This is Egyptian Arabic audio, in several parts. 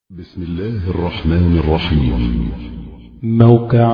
بسم الله الرحمن الرحيم موقع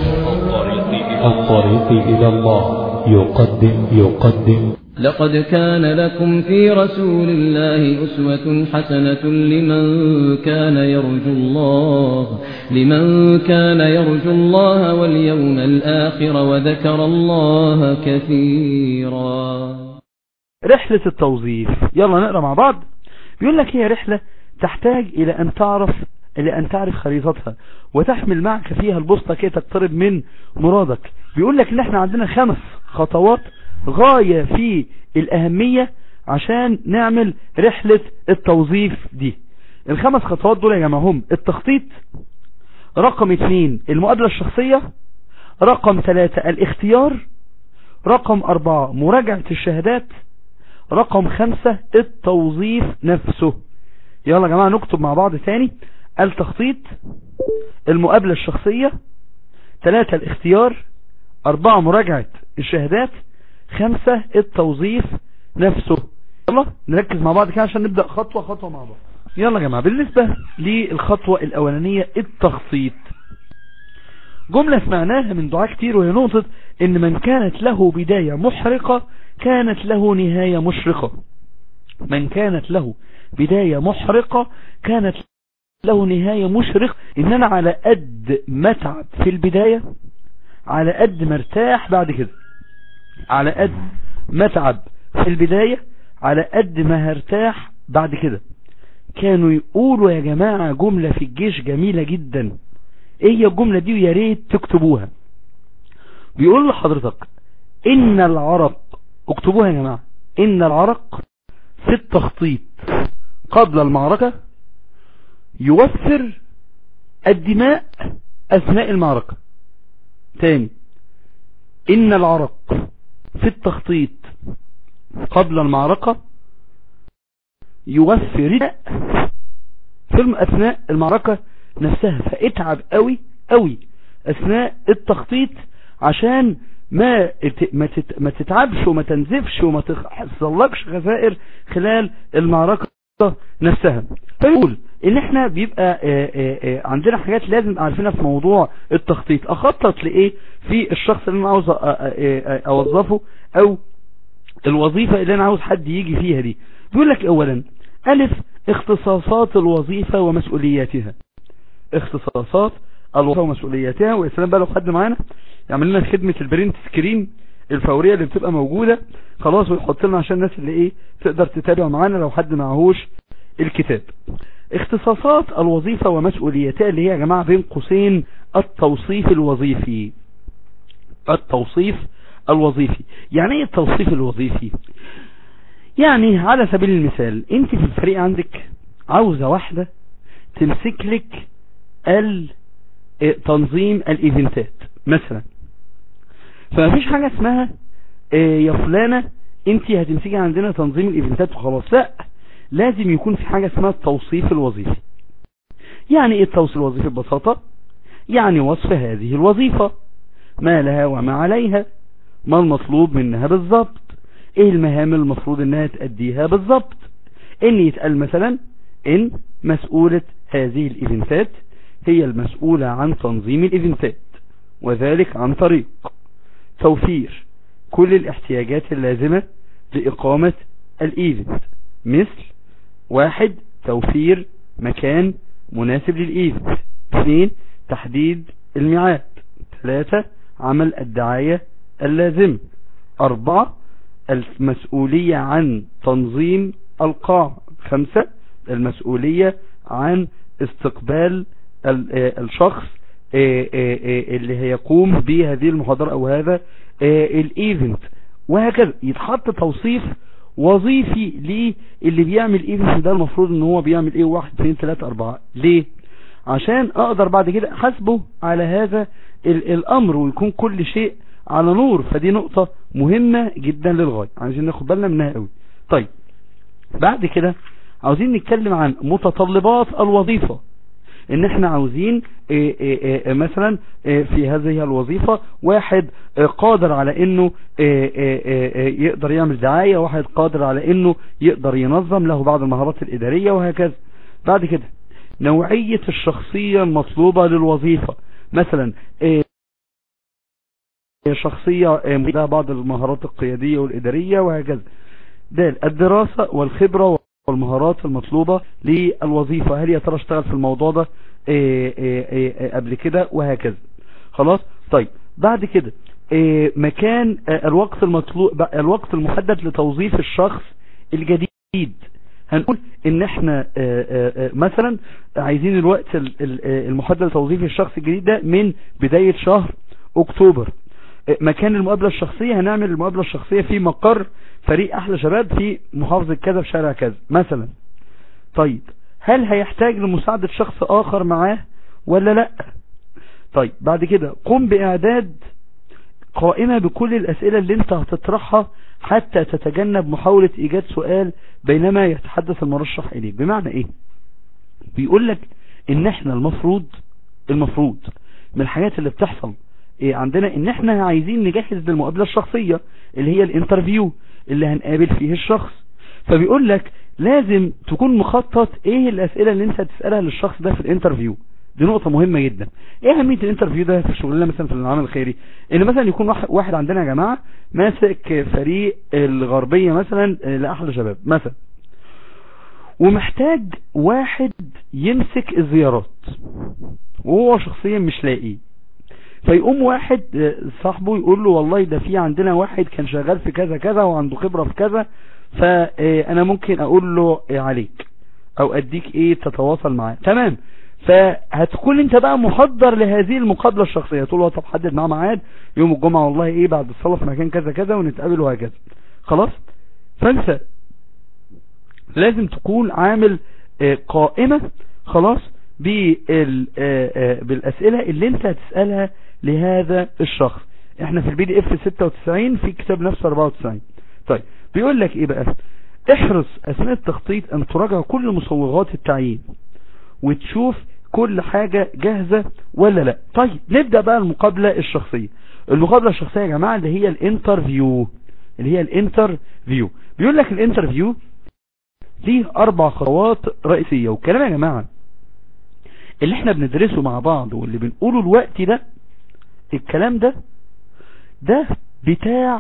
الطريق إلى الله يقدم يقدم لقد كان لكم في رسول الله أسوة حسنة لمن كان يرجو الله لمن كان يرجو الله واليوم الآخر وذكر الله كثيرا رحلة التوظيف يلا نقرأ مع بعض بيقول لك هي رحلة تحتاج إلى أن تعرف إلى أن تعرف خريطتها وتحمل معك فيها البسطة كي تقترب من مرادك بيقول لك إن احنا عندنا خمس خطوات غاية في الأهمية عشان نعمل رحلة التوظيف دي الخمس خطوات دول يا جماعة هم التخطيط رقم اتنين المقابلة الشخصية رقم ثلاثة الاختيار رقم أربعة مراجعة الشهادات رقم خمسة التوظيف نفسه يلا يا جماعة نكتب مع بعض تاني التخطيط المقابلة الشخصية ثلاثة الاختيار أربعة مراجعة الشهادات خمسة التوظيف نفسه يلا نركز مع بعض كده عشان نبدأ خطوة خطوة مع بعض يلا يا جماعة بالنسبة للخطوة الأولانية التخطيط جملة سمعناها من دعاء كتير وهي نقطة ان من كانت له بداية محرقة كانت له نهاية مشرقة من كانت له بداية محرقة كانت له نهاية مشرقة ان انا على قد ما اتعب في البداية على قد ما ارتاح بعد كده على قد ما اتعب في البداية على قد ما هرتاح بعد كده كانوا يقولوا يا جماعة جملة في الجيش جميلة جدا ايه هي الجملة دي ويا ريت تكتبوها بيقول لحضرتك ان العرق اكتبوها يا جماعة ان العرق في التخطيط قبل المعركة يوفر الدماء اثناء المعركة تاني ان العرق في التخطيط قبل المعركة يوفر الدماء في اثناء المعركة نفسها فاتعب قوي قوي اثناء التخطيط عشان ما ما ما تتعبش وما تنزفش وما تحصلكش خسائر خلال المعركة نفسها فيقول ان احنا بيبقى آآ آآ عندنا حاجات لازم عارفينها في موضوع التخطيط اخطط لايه في الشخص اللي انا عاوز اوظفه او الوظيفة اللي انا عاوز حد يجي فيها دي بيقول لك اولا الف اختصاصات الوظيفة ومسؤولياتها اختصاصات الوظيفة ومسؤولياتها ويا سلام بقى لو حد معانا يعمل لنا خدمة البرنت سكرين الفورية اللي بتبقى موجودة خلاص ويحط لنا عشان الناس اللي ايه تقدر تتابع معانا لو حد معهوش الكتاب اختصاصات الوظيفة ومسؤولياتها اللي هي يا جماعة بين قوسين التوصيف الوظيفي التوصيف الوظيفي يعني ايه التوصيف الوظيفي يعني على سبيل المثال انت في الفريق عندك عاوزة واحدة تمسك لك تنظيم الايفنتات مثلا فمفيش حاجة اسمها يا فلانة انت هتمسكي عندنا تنظيم الايفنتات وخلاص لا لازم يكون في حاجة اسمها التوصيف الوظيفي يعني ايه التوصيف الوظيفي ببساطة يعني وصف هذه الوظيفة ما لها وما عليها ما المطلوب منها بالظبط ايه المهام المفروض انها تأديها بالظبط ان يتقال مثلا ان مسؤولة هذه الايفنتات هي المسؤولة عن تنظيم الايفنتات وذلك عن طريق توفير كل الاحتياجات اللازمة لإقامة الايفنت مثل واحد توفير مكان مناسب للايفنت اثنين تحديد الميعاد ثلاثة عمل الدعاية اللازمة اربعة المسؤولية عن تنظيم القاع خمسة المسؤولية عن استقبال الشخص اللي هيقوم بهذه المحاضرة او هذا الايفنت وهكذا يتحط توصيف وظيفي ليه اللي بيعمل ايفنت ده المفروض ان هو بيعمل ايه واحد اثنين ثلاثة اربعة ليه عشان اقدر بعد كده احاسبه على هذا الامر ويكون كل شيء على نور فدي نقطة مهمة جدا للغاية عايزين ناخد بالنا منها قوي طيب بعد كده عاوزين نتكلم عن متطلبات الوظيفة ان احنا عاوزين إيه إيه إيه مثلا في هذه الوظيفة واحد قادر على انه يقدر يعمل دعاية واحد قادر على انه يقدر ينظم له بعض المهارات الادارية وهكذا بعد كده نوعية الشخصية المطلوبة للوظيفة مثلا آه، شخصية آه، لها بعض المهارات القيادية والإدارية وهكذا ده الدراسة والخبرة والمهارات المطلوبة للوظيفة هل يا ترى اشتغل في الموضوع ده آه، آه، آه، قبل كده وهكذا خلاص طيب بعد كده آه، مكان آه، الوقت المطلوب الوقت المحدد لتوظيف الشخص الجديد هنقول ان احنا آه، آه، آه، مثلا عايزين الوقت ال- ال- آه، المحدد لتوظيف الشخص الجديد ده من بداية شهر اكتوبر آه، مكان المقابلة الشخصية هنعمل المقابلة الشخصية في مقر فريق احلى شباب في محافظة كذا في شارع كذا مثلا طيب هل هيحتاج لمساعدة شخص اخر معاه ولا لا طيب بعد كده قم باعداد قائمة بكل الاسئلة اللي انت هتطرحها حتى تتجنب محاولة ايجاد سؤال بينما يتحدث المرشح اليه بمعنى ايه بيقول لك ان احنا المفروض المفروض من الحاجات اللي بتحصل إيه عندنا ان احنا عايزين نجهز للمقابلة الشخصية اللي هي الانترفيو اللي هنقابل فيه الشخص فبيقول لك لازم تكون مخطط ايه الاسئلة اللي انت هتسألها للشخص ده في الانترفيو دي نقطة مهمة جدا ايه اهمية الانترفيو ده في شغلنا مثلا في العمل الخيري ان مثلا يكون واحد, واحد عندنا يا جماعة ماسك فريق الغربية مثلا لأحلى شباب مثلا ومحتاج واحد يمسك الزيارات وهو شخصيا مش لاقي فيقوم واحد آه، صاحبه يقول له والله ده في عندنا واحد كان شغال في كذا كذا وعنده خبرة في كذا فانا ممكن اقول له آه، عليك او اديك ايه تتواصل معاه تمام فهتكون انت بقى محضر لهذه المقابلة الشخصية تقول له طب حدد معاه ميعاد يوم الجمعة والله ايه بعد الصلاة في مكان كذا كذا ونتقابل وهكذا خلاص فانت لازم تكون عامل آه، قائمة خلاص بال- آه، آه، بالاسئلة اللي انت هتسألها لهذا الشخص احنا في البي دي اف 96 في كتاب نفسه 94 طيب بيقول لك ايه بقى احرص اثناء التخطيط ان تراجع كل مصوغات التعيين وتشوف كل حاجة جاهزة ولا لا طيب نبدأ بقى المقابلة الشخصية المقابلة الشخصية يا جماعة اللي هي الانترفيو اللي هي الانترفيو بيقول لك الانترفيو ليه اربع خطوات رئيسية والكلام يا جماعة اللي احنا بندرسه مع بعض واللي بنقوله الوقت ده الكلام ده ده بتاع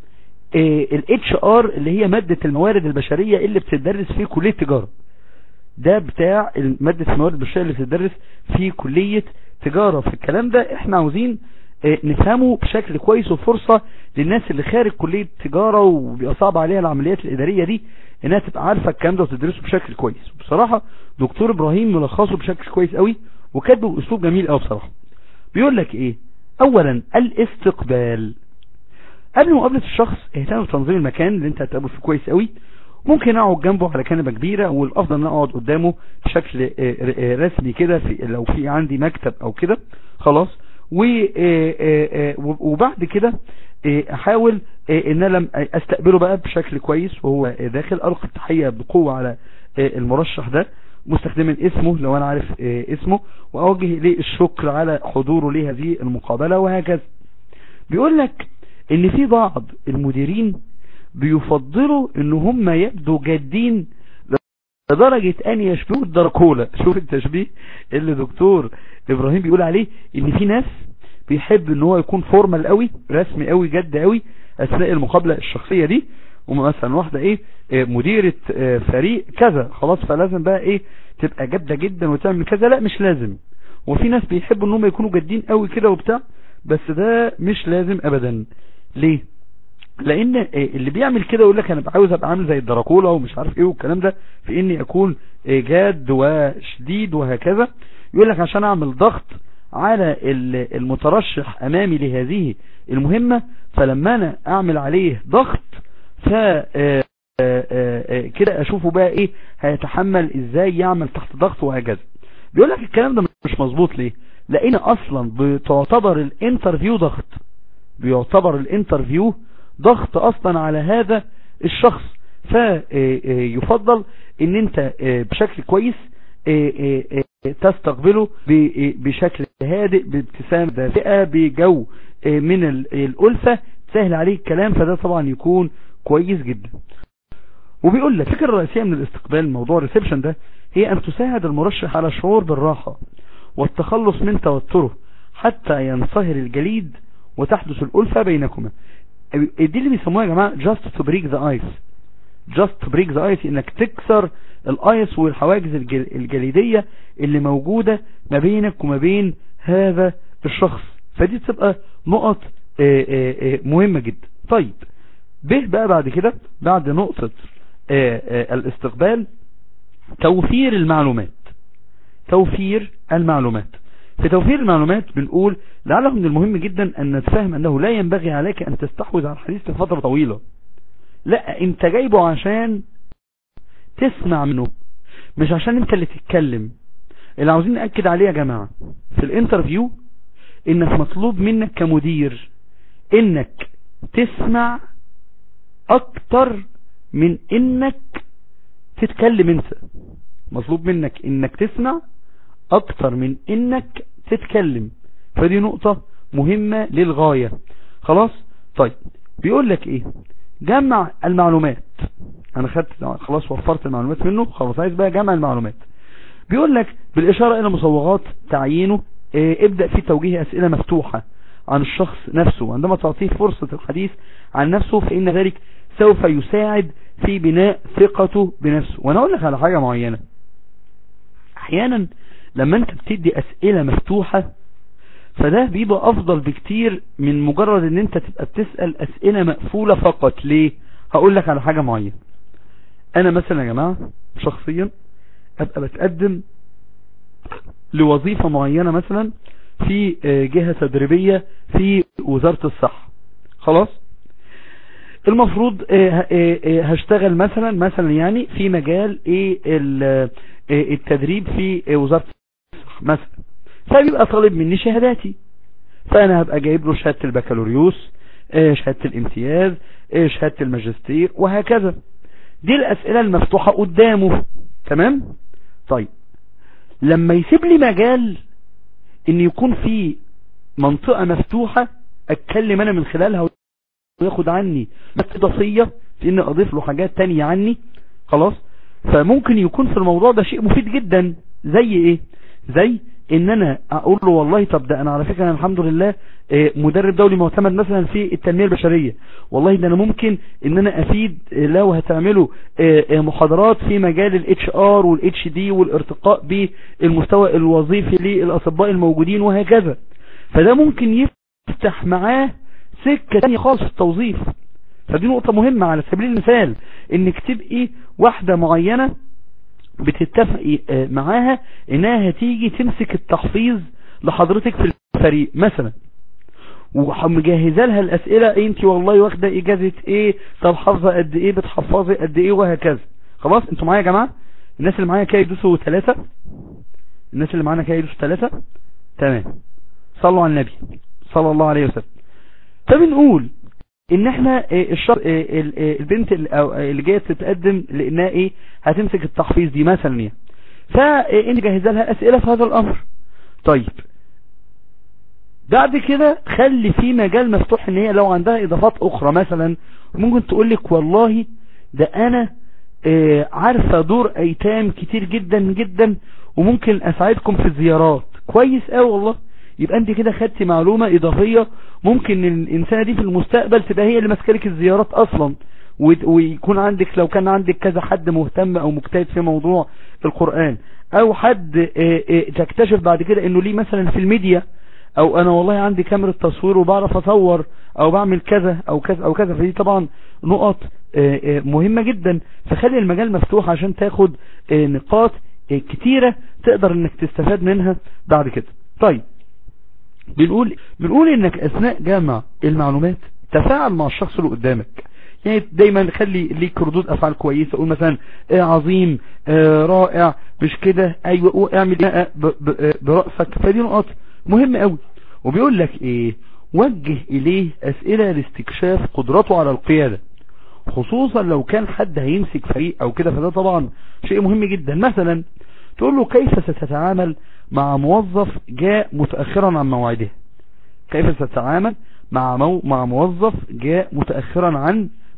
الاتش ار اللي هي مادة الموارد البشرية اللي بتدرس في كلية تجارة ده بتاع مادة الموارد البشرية اللي بتدرس في كلية تجارة في الكلام ده احنا عاوزين اه نفهمه بشكل كويس وفرصة للناس اللي خارج كلية تجارة وبيبقى صعب عليها العمليات الإدارية دي انها تبقى عارفة الكلام ده وتدرسه بشكل كويس بصراحة دكتور ابراهيم ملخصه بشكل كويس قوي وكاتبه باسلوب جميل قوي بصراحة بيقول لك ايه اولا الاستقبال قبل مقابلة الشخص اهتم بتنظيم المكان اللي انت هتقابله فيه كويس قوي ممكن اقعد جنبه على كنبة كبيرة والافضل ان اقعد قدامه بشكل رسمي كده في لو في عندي مكتب او كده خلاص وبعد كده احاول ان انا استقبله بقى بشكل كويس وهو داخل القي التحية بقوة على المرشح ده مستخدما اسمه لو انا عارف اسمه واوجه اليه الشكر على حضوره لهذه المقابلة وهكذا بيقول لك ان في بعض المديرين بيفضلوا ان هم يبدو جادين لدرجة ان يشبهوا الدركولة شوف التشبيه اللي دكتور ابراهيم بيقول عليه ان في ناس بيحب ان هو يكون فورمال قوي رسمي قوي جد قوي اثناء المقابلة الشخصية دي ومثلا واحدة ايه مديرة فريق كذا خلاص فلازم بقى ايه تبقى جادة جدا وتعمل كذا لا مش لازم وفي ناس بيحبوا ان هم يكونوا جادين قوي كده وبتاع بس ده مش لازم ابدا ليه لان اللي بيعمل كده يقول لك انا عاوز ابقى عامل زي الدراكولا ومش عارف ايه والكلام ده في اني اكون جاد وشديد وهكذا يقول لك عشان اعمل ضغط على المترشح امامي لهذه المهمة فلما انا اعمل عليه ضغط ف كده اشوفه بقى ايه هيتحمل ازاي يعمل تحت ضغط وهكذا بيقول لك الكلام ده مش مظبوط ليه لان اصلا بتعتبر الانترفيو ضغط بيعتبر الانترفيو ضغط اصلا على هذا الشخص فيفضل ان انت بشكل كويس تستقبله بشكل هادئ بابتسامة دافئة بجو من الألفة تسهل عليه الكلام فده طبعا يكون كويس جدا وبيقول لك الفكرة الرئيسية من الاستقبال موضوع الريسبشن ده هي ان تساعد المرشح على الشعور بالراحة والتخلص من توتره حتى ينصهر الجليد وتحدث الألفة بينكما دي اللي بيسموها يا جماعة just to break the ice just to break the ice انك تكسر الايس والحواجز الجل الجليدية اللي موجودة ما بينك وما بين هذا الشخص فدي تبقى نقط آآ آآ مهمة جدا طيب به بقى بعد كده بعد نقطة آآ الاستقبال توفير المعلومات توفير المعلومات في توفير المعلومات بنقول لعله من المهم جدا ان نتفهم انه لا ينبغي عليك ان تستحوذ على الحديث لفترة طويلة لا انت جايبه عشان تسمع منه مش عشان انت اللي تتكلم اللي عاوزين نأكد عليه يا جماعة في الانترفيو انك مطلوب منك كمدير انك تسمع اكتر من انك تتكلم انت مطلوب منك انك تسمع اكتر من انك تتكلم فدي نقطة مهمة للغاية خلاص طيب بيقول لك ايه جمع المعلومات انا خدت خلاص وفرت المعلومات منه خلاص عايز بقى جمع المعلومات بيقول لك بالاشارة الى مصوغات تعيينه إيه ابدأ في توجيه اسئلة مفتوحة عن الشخص نفسه عندما تعطيه فرصة الحديث عن نفسه فإن ذلك سوف يساعد في بناء ثقته بنفسه وانا اقول لك على حاجة معينة احيانا لما انت بتدي اسئلة مفتوحة فده بيبقى افضل بكتير من مجرد ان انت تبقى بتسأل اسئلة مقفولة فقط ليه هقول لك على حاجة معينة انا مثلا يا جماعة شخصيا ابقى بتقدم لوظيفة معينة مثلا في جهة تدريبية في وزارة الصحة خلاص المفروض هشتغل مثلا مثلا يعني في مجال ايه التدريب في وزارة الصحة مثلا فبيبقى طالب مني شهاداتي فانا هبقى جايب له شهادة البكالوريوس شهادة الامتياز شهادة الماجستير وهكذا دي الاسئلة المفتوحة قدامه تمام طيب لما يسيب لي مجال ان يكون في منطقة مفتوحة اتكلم انا من خلالها وياخد عني اضافية في ان اضيف له حاجات تانية عني خلاص فممكن يكون في الموضوع ده شيء مفيد جدا زي ايه زي ان انا اقول له والله طب ده انا على فكرة أنا الحمد لله مدرب دولي معتمد مثلا في التنمية البشرية والله ده انا ممكن ان انا افيد لو هتعملوا محاضرات في مجال الاتش ار والاتش دي والارتقاء بالمستوى الوظيفي للاطباء الموجودين وهكذا فده ممكن يفتح معاه سكة تانية خالص في التوظيف فدي نقطة مهمة على سبيل المثال انك تبقي واحدة معينة بتتفقي معاها انها هتيجي تمسك التحفيظ لحضرتك في الفريق مثلا ومجهزه لها الاسئلة انت والله واخده اجازة ايه طب حافظه قد ايه بتحفظي قد ايه وهكذا خلاص انتوا معايا يا جماعة الناس اللي معايا كده يدوسوا ثلاثة الناس اللي معانا كده يدوسوا ثلاثة تمام صلوا على النبي صلى الله عليه وسلم فبنقول ان احنا الشر البنت اللي جايه تتقدم لانها ايه هتمسك التحفيظ دي مثلا يعني فانت جهزها لها اسئله في هذا الامر طيب بعد كده خلي في مجال مفتوح ان هي لو عندها اضافات اخرى مثلا ممكن تقول لك والله ده انا عارفه دور ايتام كتير جدا جدا وممكن اساعدكم في الزيارات كويس قوي والله يبقى انت كده خدتي معلومة اضافية ممكن الانسانة دي في المستقبل تبقى هي اللي ماسكه لك الزيارات اصلا ويكون عندك لو كان عندك كذا حد مهتم او مجتهد في موضوع القرآن او حد تكتشف بعد كده انه ليه مثلا في الميديا او انا والله عندي كاميرا تصوير وبعرف اصور او بعمل كذا او كذا او كذا فدي طبعا نقط مهمة جدا فخلي المجال مفتوح عشان تاخد نقاط كتيرة تقدر انك تستفاد منها بعد كده طيب بنقول بنقول انك اثناء جمع المعلومات تفاعل مع الشخص اللي قدامك يعني دايما خلي ليك ردود افعال كويسة قول مثلا ايه عظيم اه رائع مش كده ايوه اعمل برأسك فدي نقط مهمة قوي وبيقول لك ايه وجه اليه اسئلة لاستكشاف قدرته على القيادة خصوصا لو كان حد هيمسك فريق او كده فده طبعا شيء مهم جدا مثلا تقول له كيف ستتعامل مع موظف جاء متأخرا عن موعده كيف ستتعامل مع مو مع موظف جاء متأخرا عن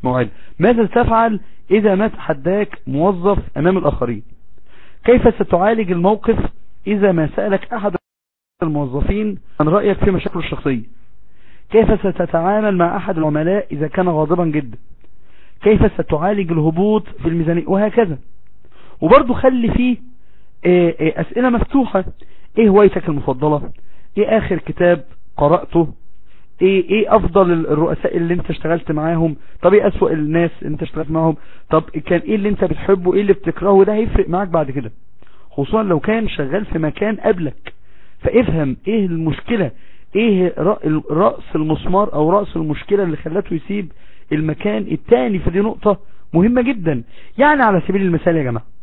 موعد ماذا تفعل اذا ما تحداك موظف امام الاخرين كيف ستعالج الموقف اذا ما سألك احد الموظفين عن رأيك في مشاكله الشخصية كيف ستتعامل مع احد العملاء اذا كان غاضبا جدا كيف ستعالج الهبوط في الميزانية وهكذا وبرضو خلي فيه آه، آه، اسئلة مفتوحة ايه هوايتك المفضلة ايه اخر كتاب قرأته ايه ايه افضل الرؤساء اللي انت اشتغلت معاهم طب ايه اسوأ الناس اللي انت اشتغلت معاهم طب كان ايه اللي انت بتحبه ايه اللي بتكرهه ده هيفرق معاك بعد كده خصوصا لو كان شغال في مكان قبلك فافهم ايه المشكلة ايه رأ- رأس المسمار او رأس المشكلة اللي خلته يسيب المكان التاني فدي نقطة مهمة جدا يعني على سبيل المثال يا جماعة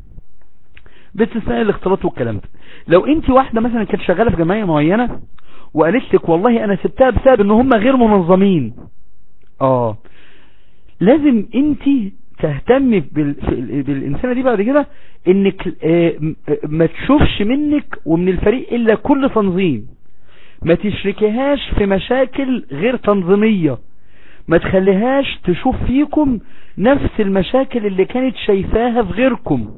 باستثناء الاختلاط والكلام ده لو انت واحدة مثلا كانت شغالة في جمعية معينة وقالت لك والله انا سبتها بسبب ان هم غير منظمين اه لازم انت تهتمي بال... في- بالانسانة دي بعد كده انك آه، م- آه، ما تشوفش منك ومن الفريق الا كل تنظيم ما تشركيهاش في مشاكل غير تنظيمية ما تخليهاش تشوف فيكم نفس المشاكل اللي كانت شايفاها في غيركم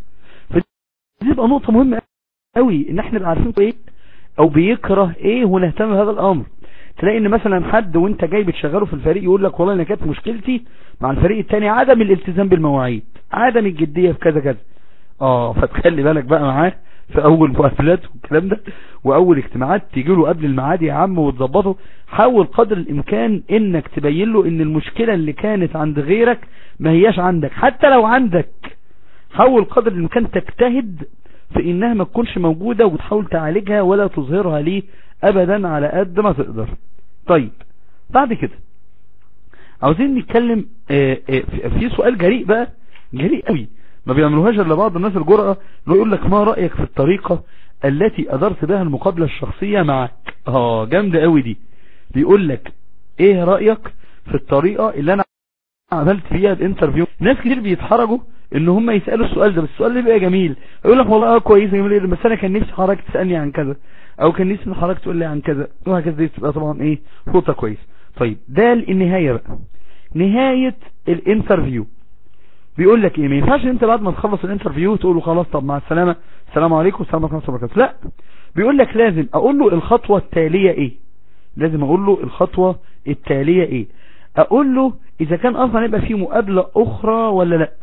دي تبقى نقطة مهمة قوي ان احنا نبقى عارفين ايه او بيكره ايه ونهتم بهذا الامر تلاقي ان مثلا حد وانت جاي بتشغله في الفريق يقول لك والله انا كانت مشكلتي مع الفريق التاني عدم الالتزام بالمواعيد عدم الجدية في كذا كذا اه فتخلي بالك بقى معاه في اول مقابلات والكلام ده واول اجتماعات تيجي له قبل الميعاد يا عم وتظبطه حاول قدر الامكان انك تبين له ان المشكلة اللي كانت عند غيرك ما هياش عندك حتى لو عندك حاول قدر الامكان تجتهد في انها ما تكونش موجودة وتحاول تعالجها ولا تظهرها ليه ابدا على قد ما تقدر طيب بعد كده عاوزين نتكلم آه، آه، في- في سؤال جريء بقى جريء قوي ما بيعملوهاش الا بعض الناس الجرأة اللي يقول لك ما رأيك في الطريقة التي ادرت بها المقابلة الشخصية معك اه جامدة قوي دي بيقول لك ايه رأيك في الطريقة اللي انا عملت فيها الانترفيو ناس كتير بيتحرجوا ان هم يسألوا السؤال ده بس السؤال ده بيبقى جميل يقول لك والله اه كويس جميل إيه، بس انا كان نفسي حضرتك تسألني عن كذا او كان نفسي ان حضرتك تقول لي عن كذا وهكذا دي تبقى طبعا ايه خطة كويس طيب ده النهاية بقى نهاية الانترفيو بيقول لك ايه ما ينفعش انت بعد ما تخلص الانترفيو تقول له خلاص طب مع السلامة السلام عليكم السلام عليكم ورحمة الله وبركاته لا بيقول لك لازم اقول له الخطوة التالية ايه لازم اقول له الخطوة التالية ايه اقول له اذا كان اصلا يبقى فيه مقابلة اخرى ولا لا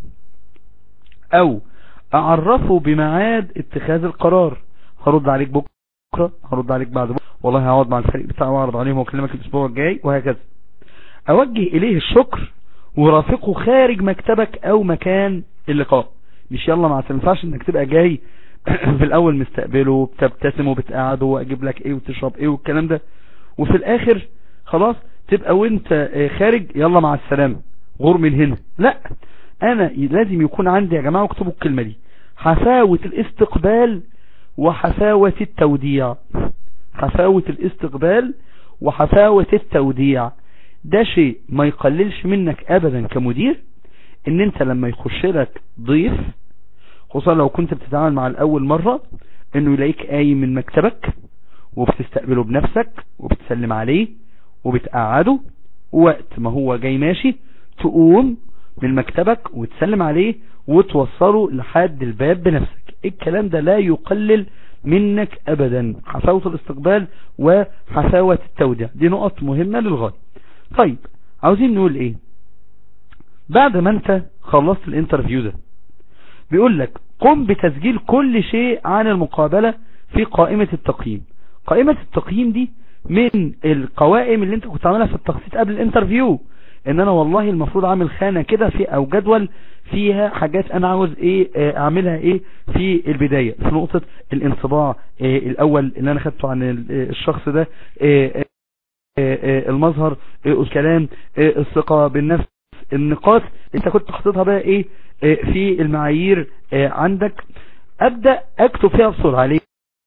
او اعرفه بميعاد اتخاذ القرار هرد عليك بكرة هرد عليك بعد بكرة والله هقعد مع الفريق بتاعي واعرض عليهم واكلمك الاسبوع الجاي وهكذا اوجه اليه الشكر ورافقه خارج مكتبك او مكان اللقاء مش يلا مع ما ينفعش انك تبقى جاي في الاول مستقبله بتبتسم وبتقعده واجيب لك ايه وتشرب ايه والكلام ده وفي الاخر خلاص تبقى وانت آه، خارج يلا مع السلامة غور من هنا لا انا لازم يكون عندي يا جماعة اكتبوا الكلمة دي حفاوة الاستقبال وحفاوة التوديع حفاوة الاستقبال وحفاوة التوديع ده شيء ما يقللش منك ابدا كمدير ان انت لما يخش لك ضيف خصوصا لو كنت بتتعامل مع الاول مرة انه يلاقيك قايم من مكتبك وبتستقبله بنفسك وبتسلم عليه وبتقعده وقت ما هو جاي ماشي تقوم من مكتبك وتسلم عليه وتوصله لحد الباب بنفسك الكلام ده لا يقلل منك ابدا حفاوة الاستقبال وحفاوة التوديع دي نقط مهمة للغاية طيب عاوزين نقول ايه بعد ما انت خلصت الانترفيو ده بيقول لك قم بتسجيل كل شيء عن المقابلة في قائمة التقييم قائمة التقييم دي من القوائم اللي انت كنت عاملها في التخطيط قبل الانترفيو ان انا والله المفروض اعمل خانة كده في او جدول فيها حاجات انا عاوز ايه اه اعملها ايه في البداية في نقطة الانطباع اه الاول اللي انا خدته عن الشخص ده اه المظهر الكلام الثقة بالنفس النقاط انت كنت حاططها بقى ايه في المعايير عندك ابدأ اكتب فيها بسرعة ليه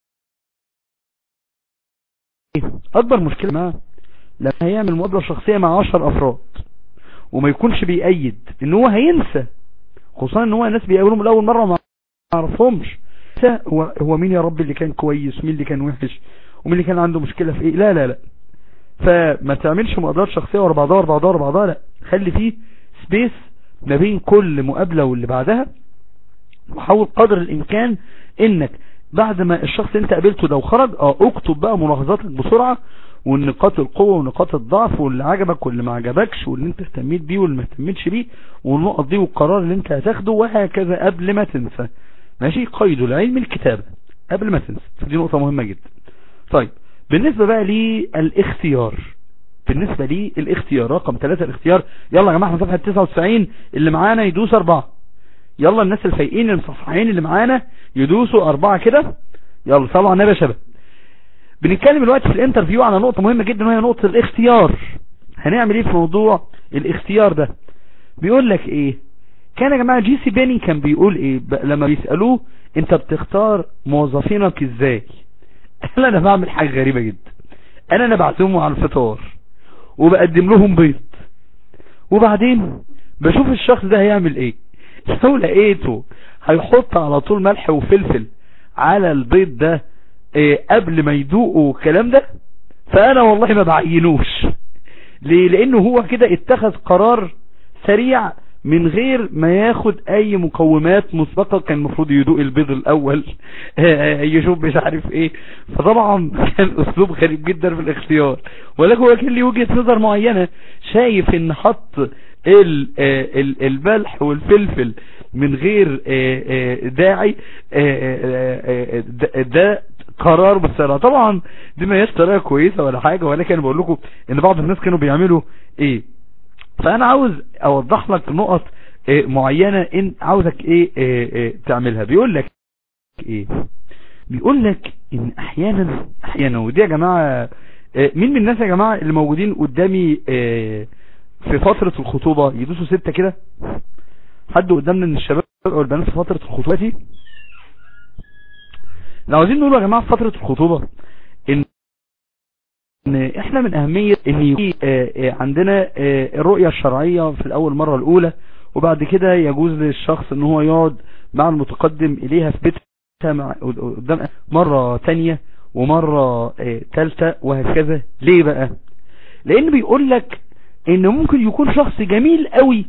اكبر مشكلة معاه لما هيعمل مقابلة شخصية مع عشر افراد وما يكونش بيأيد ان هو هينسى خصوصا ان هو الناس بيقابلهم الاول مرة ما عرفهمش هو هو مين يا رب اللي كان كويس ومين اللي كان وحش ومين اللي كان عنده مشكلة في ايه لا لا لا فما تعملش مقابلات شخصية ورا بعضها ورا بعضها ورا بعضها لا خلي فيه سبيس ما بين كل مقابلة واللي بعدها وحاول قدر الامكان انك بعد ما الشخص انت قابلته ده وخرج اه اكتب بقى ملاحظاتك بسرعة والنقاط القوة ونقاط الضعف واللي عجبك واللي ما عجبكش واللي انت اهتميت بيه واللي ما اهتميتش بيه والنقط دي والقرار اللي انت هتاخده وهكذا قبل ما تنسى ماشي قيد العلم الكتابة قبل ما تنسى دي نقطة مهمة جدا طيب بالنسبة بقى للاختيار بالنسبة لي الاختيار رقم ثلاثة الاختيار يلا يا جماعة احنا صفحة 99 اللي معانا يدوس اربعة يلا الناس الفايقين المصححين اللي معانا يدوسوا اربعة كده يلا صلوا على النبي يا شباب بنتكلم دلوقتي في الانترفيو على نقطة مهمة جدا وهي نقطة الاختيار هنعمل ايه في موضوع الاختيار ده بيقول لك ايه كان يا جماعة جي سي بيني كان بيقول ايه لما بيسألوه انت بتختار موظفينك ازاي قال انا بعمل حاجة غريبة جدا انا انا بعزمهم على الفطار وبقدم لهم بيض وبعدين بشوف الشخص ده هيعمل ايه لو لقيته هيحط على طول ملح وفلفل على البيض ده إيه قبل ما يدوقوا الكلام ده فانا والله ما بعينوش ليه لانه هو كده اتخذ قرار سريع من غير ما ياخد اي مقومات مسبقة كان المفروض يدوق البيض الاول يشوف مش عارف ايه فطبعا كان اسلوب غريب جدا في الاختيار ولكن هو كان ليه وجهة نظر معينة شايف ان حط ال ال الملح والفلفل من غير داعي ده قرار بالسرعة طبعا دي ما هيش طريقة كويسة ولا حاجة ولكن انا بقول لكم ان بعض الناس كانوا بيعملوا ايه فانا عاوز اوضح لك نقط إيه معينة ان عاوزك ايه, إيه, إيه تعملها بيقول لك ايه بيقول لك ان احيانا احيانا ودي يا جماعة إيه مين من الناس يا جماعة اللي موجودين قدامي إيه في فترة الخطوبة يدوسوا ستة كده حد قدامنا من الشباب او البنات في فترة الخطوبة دي لو عاوزين نقول يا جماعة في فترة الخطوبة ان ان احنا من اهمية ان يكون عندنا الرؤية الشرعية في الاول مرة الاولى وبعد كده يجوز للشخص ان هو يقعد مع المتقدم اليها في بيتها مع قدام مرة تانية ومرة تالتة وهكذا ليه بقى لان بيقول لك ان ممكن يكون شخص جميل قوي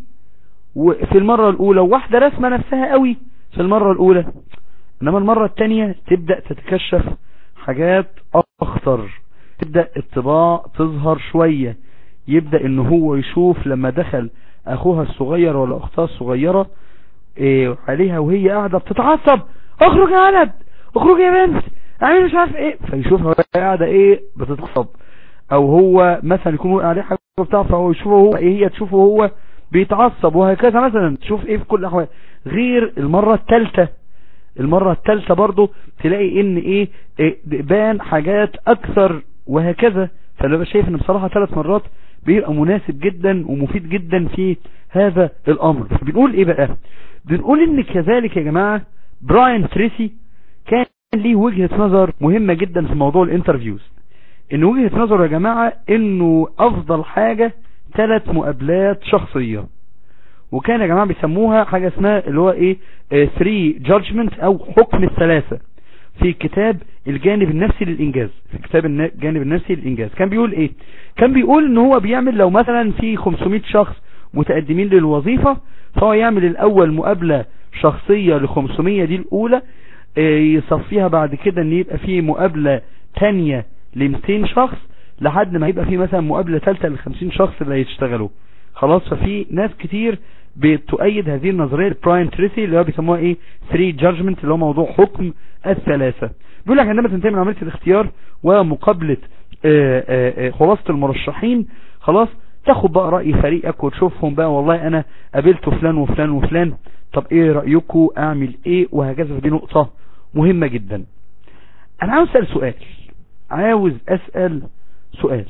في المرة الاولى وواحدة رسمة نفسها قوي في المرة الاولى انما المرة التانية تبدأ تتكشف حاجات اخطر تبدأ الطباع تظهر شوية يبدأ ان هو يشوف لما دخل اخوها الصغير ولا اختها الصغيرة إيه عليها وهي قاعدة بتتعصب اخرج يا ولد اخرج يا بنت اعمل مش عارف ايه فيشوفها وهي قاعدة ايه بتتعصب او هو مثلا يكون وقع عليه حاجة بتاع فهو يشوفه هو ايه هي تشوفه هو بيتعصب وهكذا مثلا تشوف ايه في كل الاحوال غير المرة الثالثة المرة الثالثة برضو تلاقي ان ايه, إيه بان حاجات اكثر وهكذا فانا شايف ان بصراحة ثلاث مرات بيبقى مناسب جدا ومفيد جدا في هذا الامر بنقول ايه بقى بنقول ان كذلك يا جماعة براين تريسي كان ليه وجهة نظر مهمة جدا في موضوع الانترفيوز ان وجهة نظر يا جماعة انه افضل حاجة ثلاث مقابلات شخصية وكان يا جماعة بيسموها حاجة اسمها اللي هو ايه 3 جادجمنت او حكم الثلاثة في كتاب الجانب النفسي للإنجاز في كتاب الجانب النفسي للإنجاز كان بيقول ايه كان بيقول ان هو بيعمل لو مثلا في 500 شخص متقدمين للوظيفة فهو يعمل الاول مقابلة شخصية ل 500 دي الاولى يصفيها بعد كده ان يبقى في مقابلة تانية ل 200 شخص لحد ما يبقى في مثلا مقابلة ثالثة ل 50 شخص اللي هيشتغلوا خلاص ففي ناس كتير بتؤيد هذه النظرية براين تريسي اللي هو بيسموها ايه 3 جادجمنت اللي هو موضوع حكم الثلاثة بيقول لك عندما تنتهي من عملية الاختيار ومقابلة آآ آآ خلاصة المرشحين خلاص تاخد بقى رأي فريقك وتشوفهم بقى والله انا قابلت فلان وفلان وفلان طب ايه رأيكم اعمل ايه وهكذا دي نقطة مهمة جدا انا عاوز اسأل سؤال عاوز اسأل سؤال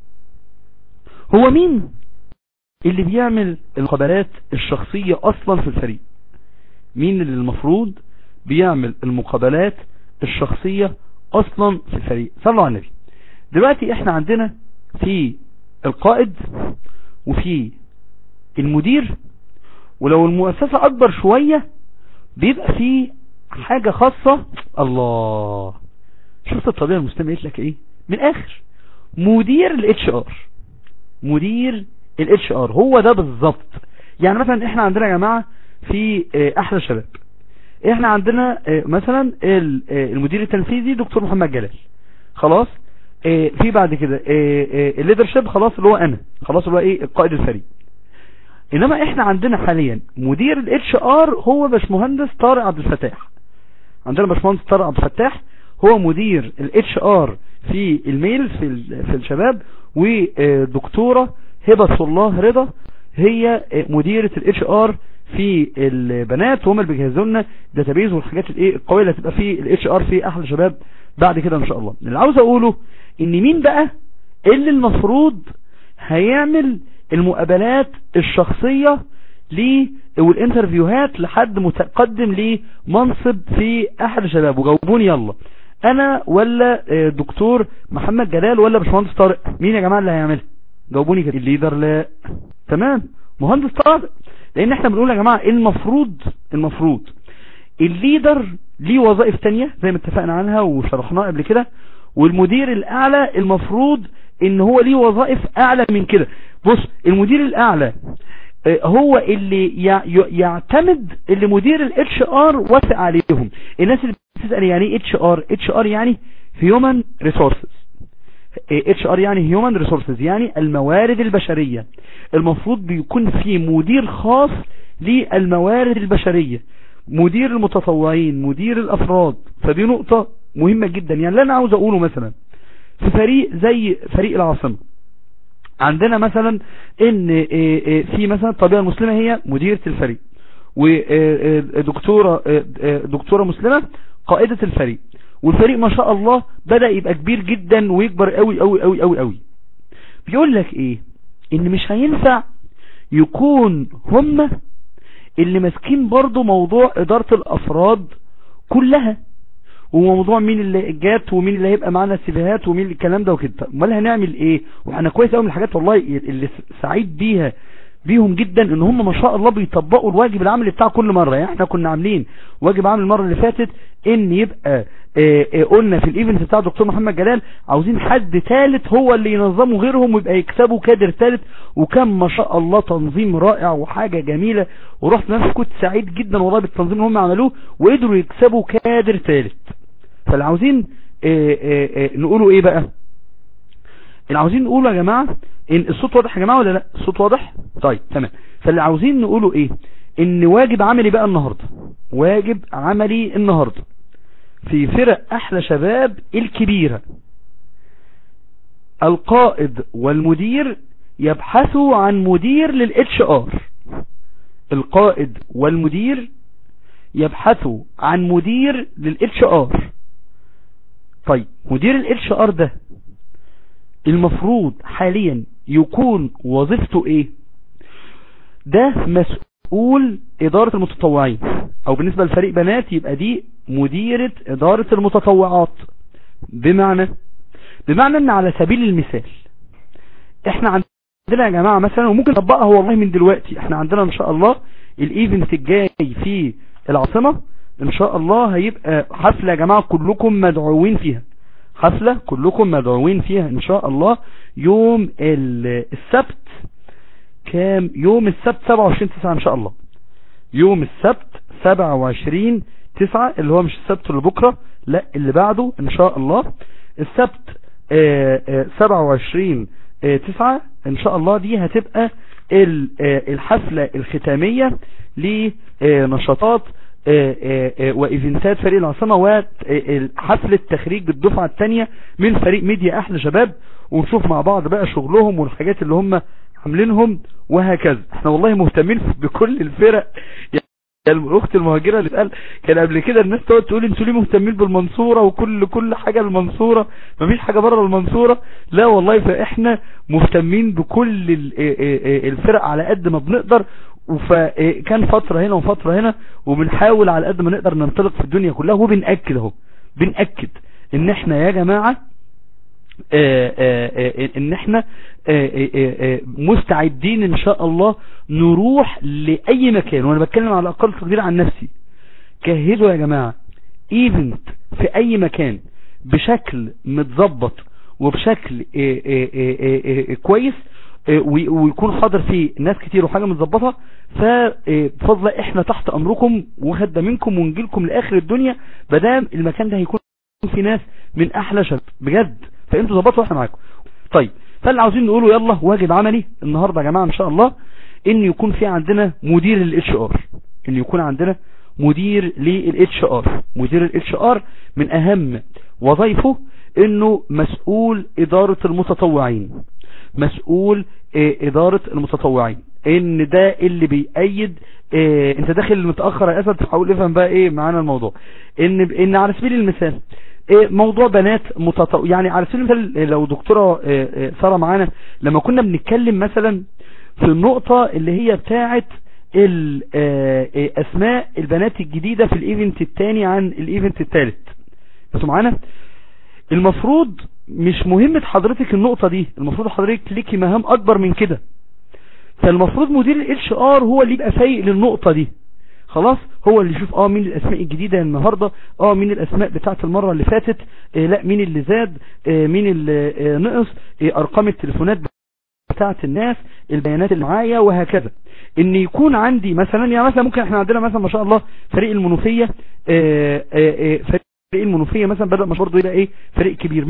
هو مين اللي بيعمل المقابلات الشخصية اصلا في الفريق مين اللي المفروض بيعمل المقابلات الشخصية اصلا في الفريق صلوا على النبي دلوقتي احنا عندنا في القائد وفي المدير ولو المؤسسة اكبر شوية بيبقى في حاجة خاصة الله شفت الطبيعة المسلمة قلت لك ايه من اخر مدير الاتش ار مدير الاتش ار هو ده بالظبط يعني مثلا احنا عندنا يا جماعة في آه، احلى شباب احنا عندنا آه، مثلا ال- آه، المدير التنفيذي دكتور محمد جلال خلاص آه، في بعد كده الليدرشيب خلاص اللي هو انا خلاص اللي هو ايه القائد الفريق انما احنا عندنا حاليا مدير الاتش ار هو باشمهندس طارق عبد الفتاح عندنا باشمهندس طارق عبد الفتاح هو مدير الاتش ار في الميل في ال- في الشباب ودكتوره هبه الله رضا هي مديره الاتش ار في البنات وهم اللي بيجهزوا لنا داتابيز والحاجات الايه القويه اللي هتبقى في الاتش ار في احلى شباب بعد كده ان شاء الله اللي عاوز اقوله ان مين بقى اللي المفروض هيعمل المقابلات الشخصية ليه والانترفيوهات لحد متقدم لمنصب في احد شباب وجاوبوني يلا انا ولا آه، دكتور محمد جلال ولا باشمهندس طارق مين يا جماعة اللي هيعملها جاوبوني كده الليدر لا تمام مهندس طارق لان احنا بنقول يا جماعة المفروض المفروض الليدر ليه وظائف تانية زي ما اتفقنا عنها وشرحناها قبل كده والمدير الاعلى المفروض ان هو ليه وظائف اعلى من كده بص المدير الاعلى آه، هو اللي يع- ي- يعتمد اللي مدير الاتش ار وافق عليهم الناس اللي بتسأل يعني ايه اتش ار اتش ار يعني هيومن ريسورسز اتش ار يعني هيومن ريسورسز يعني الموارد البشرية المفروض بيكون في مدير خاص للموارد البشرية مدير المتطوعين مدير الافراد فدي نقطة مهمة جدا يعني اللي انا عاوز اقوله مثلا في فريق زي فريق العاصمة عندنا مثلا ان آه، آه، في مثلا الطبيعة المسلمة هي مديرة الفريق ودكتورة دكتورة مسلمة قائدة الفريق والفريق ما شاء الله بدأ يبقى كبير جدا ويكبر قوي قوي قوي قوي قوي بيقول لك ايه ان مش هينفع يكون هم اللي ماسكين برضو موضوع ادارة الافراد كلها وموضوع مين اللي جات ومين اللي هيبقى معانا سيفيهات ومين الكلام ده وكده طب امال هنعمل ايه وانا كويس قوي من الحاجات والله اللي سعيد بيها بيهم جدا ان هم ما شاء الله بيطبقوا الواجب العملي بتاع كل مرة يعني احنا كنا عاملين واجب عمل المرة اللي فاتت ان يبقى اه اه قلنا في الايفنت بتاع دكتور محمد جلال عاوزين حد ثالث هو اللي ينظمه غيرهم ويبقى يكسبوا كادر ثالث وكان ما شاء الله تنظيم رائع وحاجة جميلة ورحت نفسي كنت سعيد جدا والله بالتنظيم اللي هم عملوه وقدروا يكسبوا كادر ثالث فاللي عاوزين اه اه نقولوا ايه بقى اللي عاوزين نقوله يا جماعة ان الصوت واضح يا جماعة ولا لا الصوت واضح طيب تمام فاللي عاوزين نقوله ايه ان واجب عملي بقى النهاردة واجب عملي النهاردة في فرق احلى شباب الكبيرة القائد والمدير يبحثوا عن مدير للاتش ار القائد والمدير يبحثوا عن مدير للاتش ار طيب مدير الاتش ار ده المفروض حاليا يكون وظيفته ايه ده مسؤول ادارة المتطوعين او بالنسبة لفريق بنات يبقى دي مديرة ادارة المتطوعات بمعنى بمعنى ان على سبيل المثال احنا عندنا يا جماعة مثلا وممكن نطبقها والله من دلوقتي احنا عندنا ان شاء الله الايفنت الجاي في العاصمة ان شاء الله هيبقى حفلة يا جماعة كلكم مدعوين فيها حفلة كلكم مدعوين فيها ان شاء الله يوم السبت كام يوم السبت 27 9 ان شاء الله يوم السبت 27 9 اللي هو مش السبت اللي بكرة لا اللي بعده ان شاء الله السبت آآ آآ 27 9 ان شاء الله دي هتبقى الحفلة الختامية لنشاطات وايفنتات فريق العاصمة وحفلة تخريج الدفعة الثانية من فريق ميديا احلى شباب ونشوف مع بعض بقى شغلهم والحاجات اللي هم عاملينهم وهكذا احنا والله مهتمين بكل الفرق يعني الاخت المهاجرة اللي اتقال كان قبل كده الناس تقعد تقول انتوا ليه مهتمين بالمنصورة وكل كل حاجة المنصورة مفيش حاجة بره المنصورة لا والله فاحنا مهتمين بكل الفرق على قد ما بنقدر وكان فترة هنا وفترة هنا وبنحاول على قد ما نقدر ننطلق في الدنيا كلها وبنأكد اهو بنأكد ان احنا يا جماعة آآ آآ ان احنا آآ مستعدين ان شاء الله نروح لأي مكان وانا بتكلم على اقل تقدير عن نفسي جهزوا يا جماعة ايفنت في اي مكان بشكل متظبط وبشكل كويس آه، وي- ويكون حاضر فيه ناس كتير وحاجة متظبطة فبفضل احنا تحت امركم وخدامينكم ونجيلكم لاخر الدنيا مادام المكان ده هيكون في ناس من احلى شباب بجد فانتوا ظبطوا واحنا معاكم طيب فاللي عاوزين نقوله يلا واجب عملي النهارده يا جماعه ان شاء الله ان يكون في عندنا مدير للاتش ار ان يكون عندنا مدير للاتش ار مدير الاتش ار من اهم وظائفه انه مسؤول ادارة المتطوعين مسؤول آه، ادارة المتطوعين ان ده اللي بيأيد آه، انت داخل متأخر يا اسد حاول افهم بقى ايه معانا الموضوع ان ان على سبيل المثال آه، موضوع بنات متطوع يعني على سبيل المثال آه، لو دكتورة آه، آه، سارة معانا لما كنا بنتكلم مثلا في النقطة اللي هي بتاعت ال- آه، آه، اسماء البنات الجديدة في الايفنت التاني عن الايفنت التالت انتوا معانا المفروض مش مهمة حضرتك النقطة دي المفروض حضرتك ليكي مهام اكبر من كده فالمفروض مدير الاتش ار هو اللي يبقى فايق للنقطة دي خلاص هو اللي يشوف اه مين الاسماء الجديدة النهاردة اه مين الاسماء بتاعت المرة اللي فاتت آه لا مين اللي زاد آه مين اللي آه نقص آه ارقام التليفونات بتاعت الناس البيانات اللي معايا وهكذا ان يكون عندي مثلا يعني مثلا ممكن احنا عندنا مثلا ما شاء الله فريق المنوفية آه آه آه فريق المنوفية مثلا بدأ مش برضه يبقى ايه فريق كبير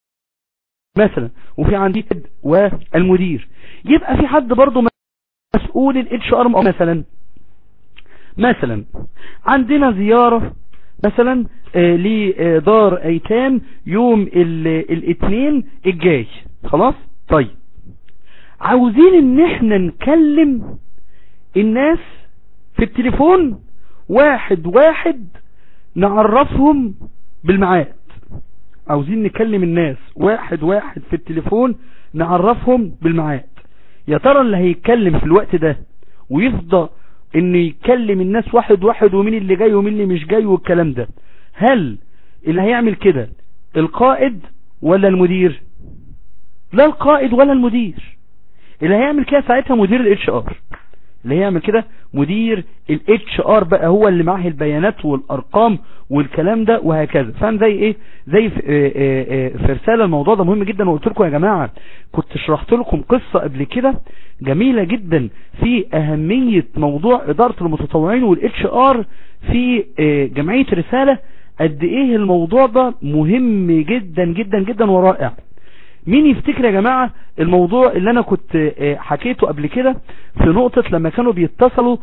مثلا وفي عندي حد والمدير يبقى في حد برضه مسؤول الاتش ار مثلا مثلا عندنا زيارة مثلا آه لدار ايتام يوم ال- الاثنين الجاي خلاص طيب عاوزين ان احنا نكلم الناس في التليفون واحد واحد نعرفهم بالميعاد عاوزين نكلم الناس واحد واحد في التليفون نعرفهم بالميعاد يا ترى اللي هيتكلم في الوقت ده ويفضى انه يكلم الناس واحد واحد ومين اللي جاي ومين اللي مش جاي والكلام ده هل اللي هيعمل كده القائد ولا المدير لا القائد ولا المدير اللي هيعمل كده ساعتها مدير الاتش ار اللي هيعمل كده مدير الاتش ار بقى هو اللي معاه البيانات والارقام والكلام ده وهكذا فاهم زي ايه زي في, آه، آه، آه، في رساله الموضوع ده مهم جدا وقلت لكم يا جماعه كنت شرحت لكم قصه قبل كده جميله جدا في اهميه موضوع اداره المتطوعين والاتش ار في آه، جمعيه رساله قد ايه الموضوع ده مهم جدا جدا جدا ورائع مين يفتكر يا جماعة الموضوع اللي انا كنت آه، حكيته قبل كده في نقطة لما كانوا بيتصلوا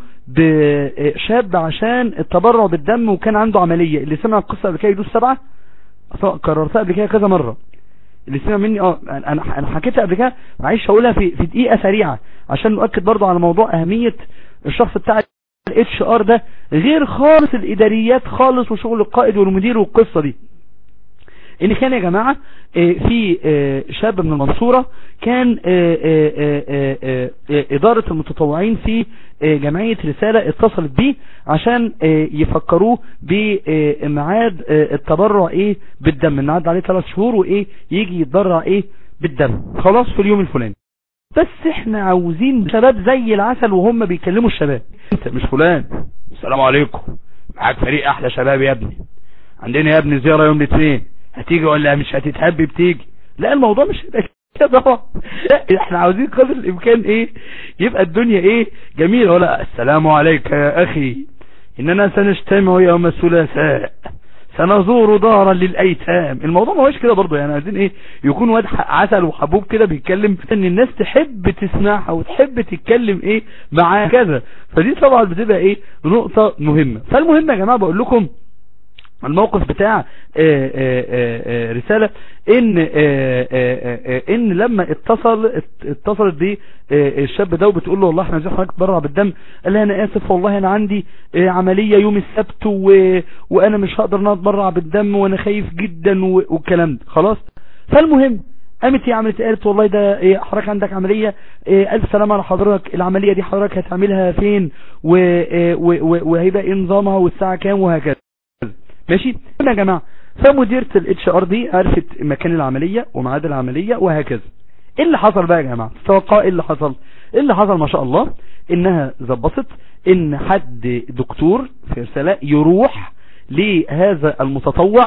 بشاب عشان التبرع بالدم وكان عنده عملية اللي سمع القصة قبل كده يدوس سبعة أصلاً كررتها قبل كده كذا مرة اللي سمع مني اه انا انا حكيتها قبل كده معيش هقولها في في دقيقة سريعة عشان نؤكد برضو على موضوع اهمية الشخص بتاع الاتش ار ده غير خالص الاداريات خالص وشغل القائد والمدير والقصة دي ان كان يا جماعة آه، في آه، شاب من المنصورة كان آه، آه، آه، آه، آه، ادارة المتطوعين في آه، جمعية رسالة اتصلت بيه عشان آه، يفكروه بميعاد آه، التبرع ايه بالدم ان عدى عليه ثلاث شهور وايه يجي يتبرع ايه بالدم خلاص في اليوم الفلاني بس احنا عاوزين شباب زي العسل وهم بيكلموا الشباب انت مش فلان السلام عليكم معاك فريق احلى شباب يا ابني عندنا يا ابني زيارة يوم الاثنين هتيجي ولا مش هتتحب بتيجي لا الموضوع مش هيبقى كده طبعا لا احنا عاوزين قدر الامكان ايه يبقى الدنيا ايه جميلة ولا السلام عليك يا اخي اننا سنجتمع يوم الثلاثاء سنزور دارا للايتام الموضوع ما هوش كده برضه يعني عايزين ايه يكون واد ح- عسل وحبوب كده بيتكلم ان الناس تحب تسمعها وتحب تتكلم ايه معاه كذا فدي طبعا بتبقى ايه نقطة مهمة فالمهم يا جماعة بقول لكم الموقف بتاع آه، آه، آه، آه، رسالة ان آه، آه، آه، آه، ان لما اتصل ات- اتصلت بيه آه، الشاب ده وبتقول له والله احنا عايزين حضرتك تبرع بالدم قال لها انا اسف والله انا عندي آه، عملية يوم السبت و... وانا مش هقدر ان أنا اتبرع بالدم وانا خايف جدا و... والكلام ده خلاص فالمهم قامت هي عملت قالت والله ده إيه حضرتك عندك عملية إيه الف سلامة على حضرتك العملية دي حضرتك هتعملها فين و... إيه و... و... وهيبقى ايه نظامها والساعة كام وهكذا ماشي قلنا يا جماعة فمديرة الاتش ار دي عرفت مكان العملية وميعاد العملية وهكذا ايه اللي حصل بقى يا جماعة تتوقع ايه اللي حصل ايه اللي حصل ما شاء الله انها ظبطت ان حد دكتور في رسالة يروح لهذا المتطوع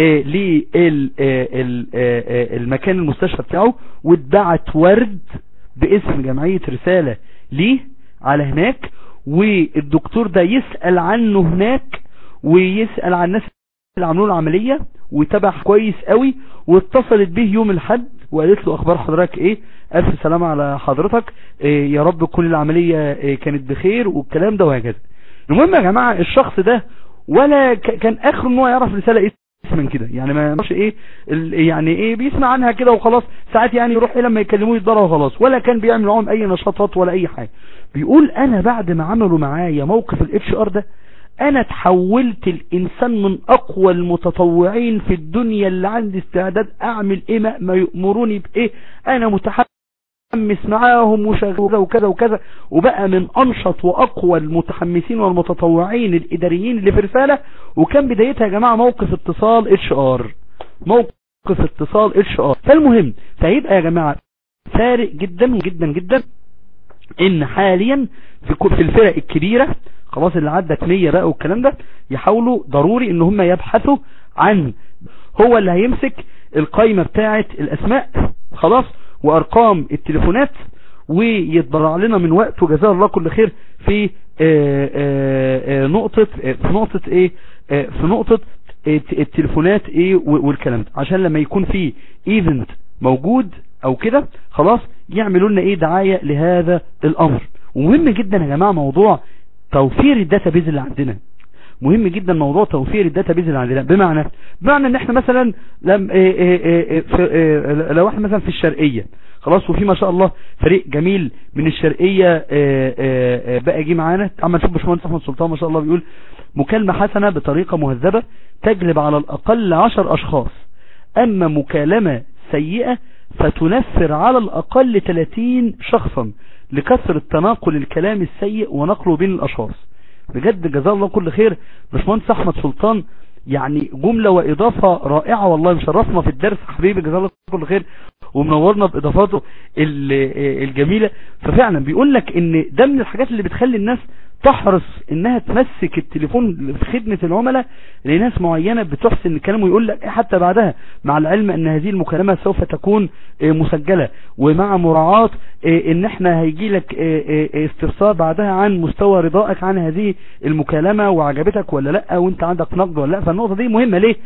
للمكان المستشفى بتاعه واتبعت ورد باسم جمعية رسالة ليه على هناك والدكتور ده يسأل عنه هناك ويسأل عن الناس اللي عملوا له العملية وتابع كويس قوي واتصلت به يوم الحد وقالت له اخبار حضرتك ايه الف سلامة على حضرتك إيه يا رب كل العملية إيه كانت بخير والكلام ده وهكذا المهم يا جماعة الشخص ده ولا ك- كان اخره ان هو يعرف رسالة ايه من كده يعني ما يعرفش ايه ال- يعني ايه بيسمع عنها كده وخلاص ساعات يعني يروح ايه لما يكلموه يتضرر وخلاص ولا كان بيعمل معاهم اي نشاطات ولا اي حاجة بيقول انا بعد ما عملوا معايا موقف الاتش ار ده انا تحولت الانسان من اقوى المتطوعين في الدنيا اللي عندي استعداد اعمل ايه ما ما يأمروني بايه انا متحمس معاهم وشغال وكذا وكذا وبقى من انشط واقوى المتحمسين والمتطوعين الاداريين اللي في رسالة وكان بدايتها يا جماعة موقف اتصال اتش ار موقف اتصال اتش ار فالمهم فهيبقى يا جماعة فارق جدا جدا جدا ان حاليا في كل- في الفرق الكبيرة خلاص اللي عدت 100 بقى والكلام ده يحاولوا ضروري ان هم يبحثوا عن هو اللي هيمسك القائمة بتاعة الاسماء خلاص وارقام التليفونات ويتبرع لنا من وقته جزاه الله كل خير في آه، آه، آه، نقطة آه، في نقطة ايه آه، في نقطة الت- التليفونات ايه و- والكلام ده عشان لما يكون في ايفنت موجود او كده خلاص يعملوا لنا ايه دعاية لهذا الامر ومهم جدا يا جماعة موضوع توفير الداتابيز اللي عندنا مهم جدا موضوع توفير الداتابيز اللي عندنا بمعنى بمعنى ان احنا مثلا لم إيه إيه إيه في إيه لو احنا مثلا في الشرقية خلاص وفي ما شاء الله فريق جميل من الشرقية إيه إيه إيه بقى جه معانا عمل شوف باشمهندس احمد سلطان ما شاء الله بيقول مكالمة حسنة بطريقة مهذبة تجلب على الاقل عشر اشخاص اما مكالمة سيئة فتنفر على الاقل 30 شخصا لكثرة تناقل الكلام السيء ونقله بين الاشخاص بجد جزاه الله كل خير باشمهندس احمد سلطان يعني جملة واضافة رائعة والله مشرفنا في الدرس حبيبي جزاه الله كل خير ومنورنا باضافاته ال- الجميلة ففعلا بيقول لك ان ده من الحاجات اللي بتخلي الناس تحرص انها تمسك التليفون في خدمة العملاء لناس معينة بتحسن الكلام ويقول لك إيه حتى بعدها مع العلم ان هذه المكالمة سوف تكون آه، مسجلة ومع مراعاة آه، ان احنا هيجي لك آه، آه، استفسار بعدها عن مستوى رضائك عن هذه المكالمة وعجبتك ولا لا وانت عندك نقد ولا لا فالنقطة دي مهمة ليه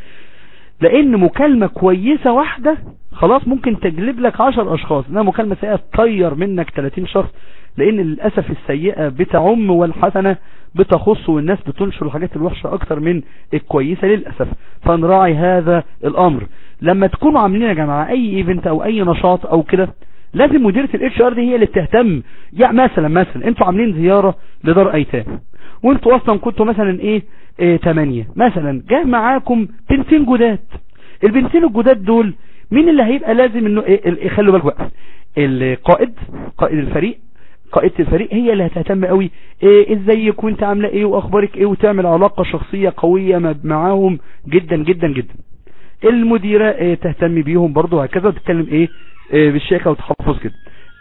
لان مكالمة كويسة واحدة خلاص ممكن تجلب لك عشر اشخاص انها مكالمة سيئة تطير منك 30 شخص لان للأسف السيئة بتعم والحسنة بتخص والناس بتنشر الحاجات الوحشة اكتر من الكويسة للأسف فنراعي هذا الامر لما تكونوا عاملين يا جماعة اي ايفنت او اي نشاط او كده لازم مديرة الاتش ار دي هي اللي بتهتم يعني مثلا مثلا انتوا عاملين زيارة لدار ايتام وانتوا اصلا كنتوا مثلا ايه, إيه تمانية مثلا جه معاكم بنتين جداد البنتين الجداد دول مين اللي هيبقى لازم انه إيه ال- خلوا بالك بقى القائد قائد الفريق قائدة الفريق هي اللي هتهتم قوي إيه ازيك وانت عامله ايه واخبارك ايه وتعمل علاقة شخصية قوية ما- معاهم جدا جدا جدا المديرة إيه تهتم بيهم برضو هكذا وتتكلم ايه, إيه بالشيكة وتحفظ كده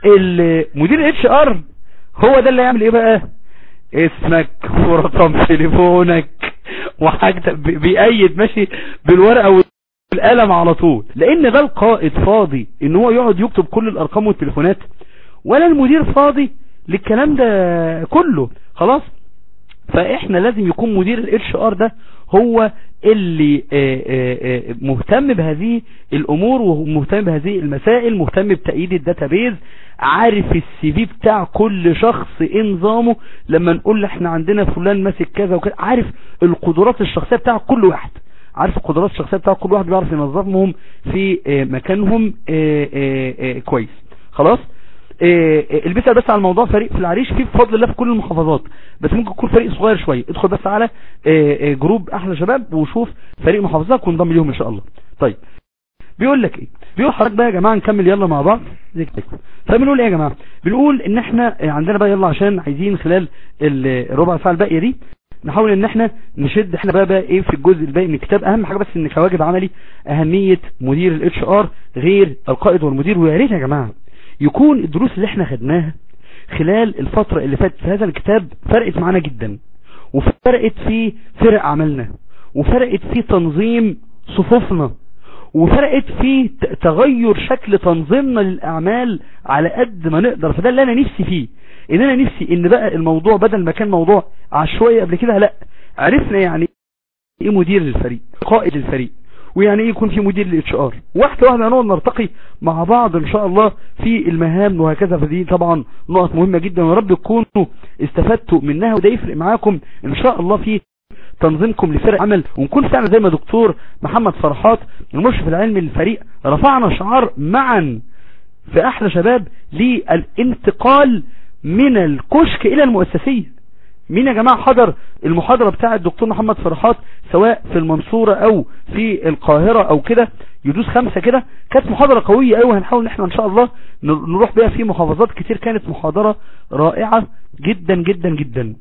المدير اتش ار هو ده اللي يعمل ايه بقى اسمك ورقم تليفونك وحاجتك بي- بيأيد ماشي بالورقة والقلم على طول لان ده القائد فاضي ان هو يقعد يكتب كل الارقام والتليفونات ولا المدير فاضي للكلام ده كله خلاص فاحنا لازم يكون مدير الاتش ار ده هو اللي آه، آه، آه، مهتم بهذه الامور ومهتم بهذه المسائل مهتم بتأييد الداتابيز عارف السي في بتاع كل شخص ايه نظامه لما نقول له احنا عندنا فلان ماسك كذا وكذا عارف القدرات الشخصية بتاع كل واحد عارف القدرات الشخصية بتاع كل واحد بيعرف ينظمهم في آه، مكانهم آه، آه، آه، كويس خلاص آه، آه، البسها بس على الموضوع فريق في العريش فيه بفضل الله في كل المحافظات بس ممكن يكون فريق صغير شوية ادخل بس على آه، آه، جروب احلى شباب وشوف فريق محافظات وانضم ليهم ان شاء الله طيب بيقول لك ايه بيقول حضرتك بقى يا جماعة نكمل يلا مع بعض زي كده فبنقول ايه يا جماعة بنقول ان احنا آه، عندنا بقى يلا عشان عايزين خلال ال- الربع ساعة الباقية دي نحاول ان احنا نشد احنا بقى, بقى ايه في الجزء الباقي من الكتاب اهم حاجة بس ان كواجب عملي اهمية مدير الاتش ار غير القائد والمدير ويا ريت يا جماعة يكون الدروس اللي احنا خدناها خلال الفترة اللي فاتت في هذا الكتاب فرقت معانا جدا وفرقت في فرق عملنا وفرقت في تنظيم صفوفنا وفرقت في ت- تغير شكل تنظيمنا للاعمال على قد ما نقدر فده اللي انا نفسي فيه ان انا نفسي ان بقى الموضوع بدل ما كان موضوع عشوائي قبل كده لا عرفنا يعني ايه مدير للفريق قائد الفريق ويعني ايه يكون في مدير للاتش ار واحده واحده هنقعد نرتقي مع بعض ان شاء الله في المهام وهكذا فدي طبعا نقط مهمه جدا ويا رب تكونوا استفدتوا منها وده يفرق معاكم ان شاء الله في تنظيمكم لفرق عمل ونكون فعلا زي ما دكتور محمد فرحات المشرف العلمي للفريق رفعنا شعار معا في احلى شباب للانتقال من الكشك الى المؤسسيه مين يا جماعة حضر المحاضرة بتاع الدكتور محمد فرحات سواء في المنصورة او في القاهرة او كده يدوس خمسة كده كانت محاضرة قوية قوي هنحاول ان احنا ان شاء الله ن- نروح بيها في محافظات كتير كانت محاضرة رائعة جدا جدا جدا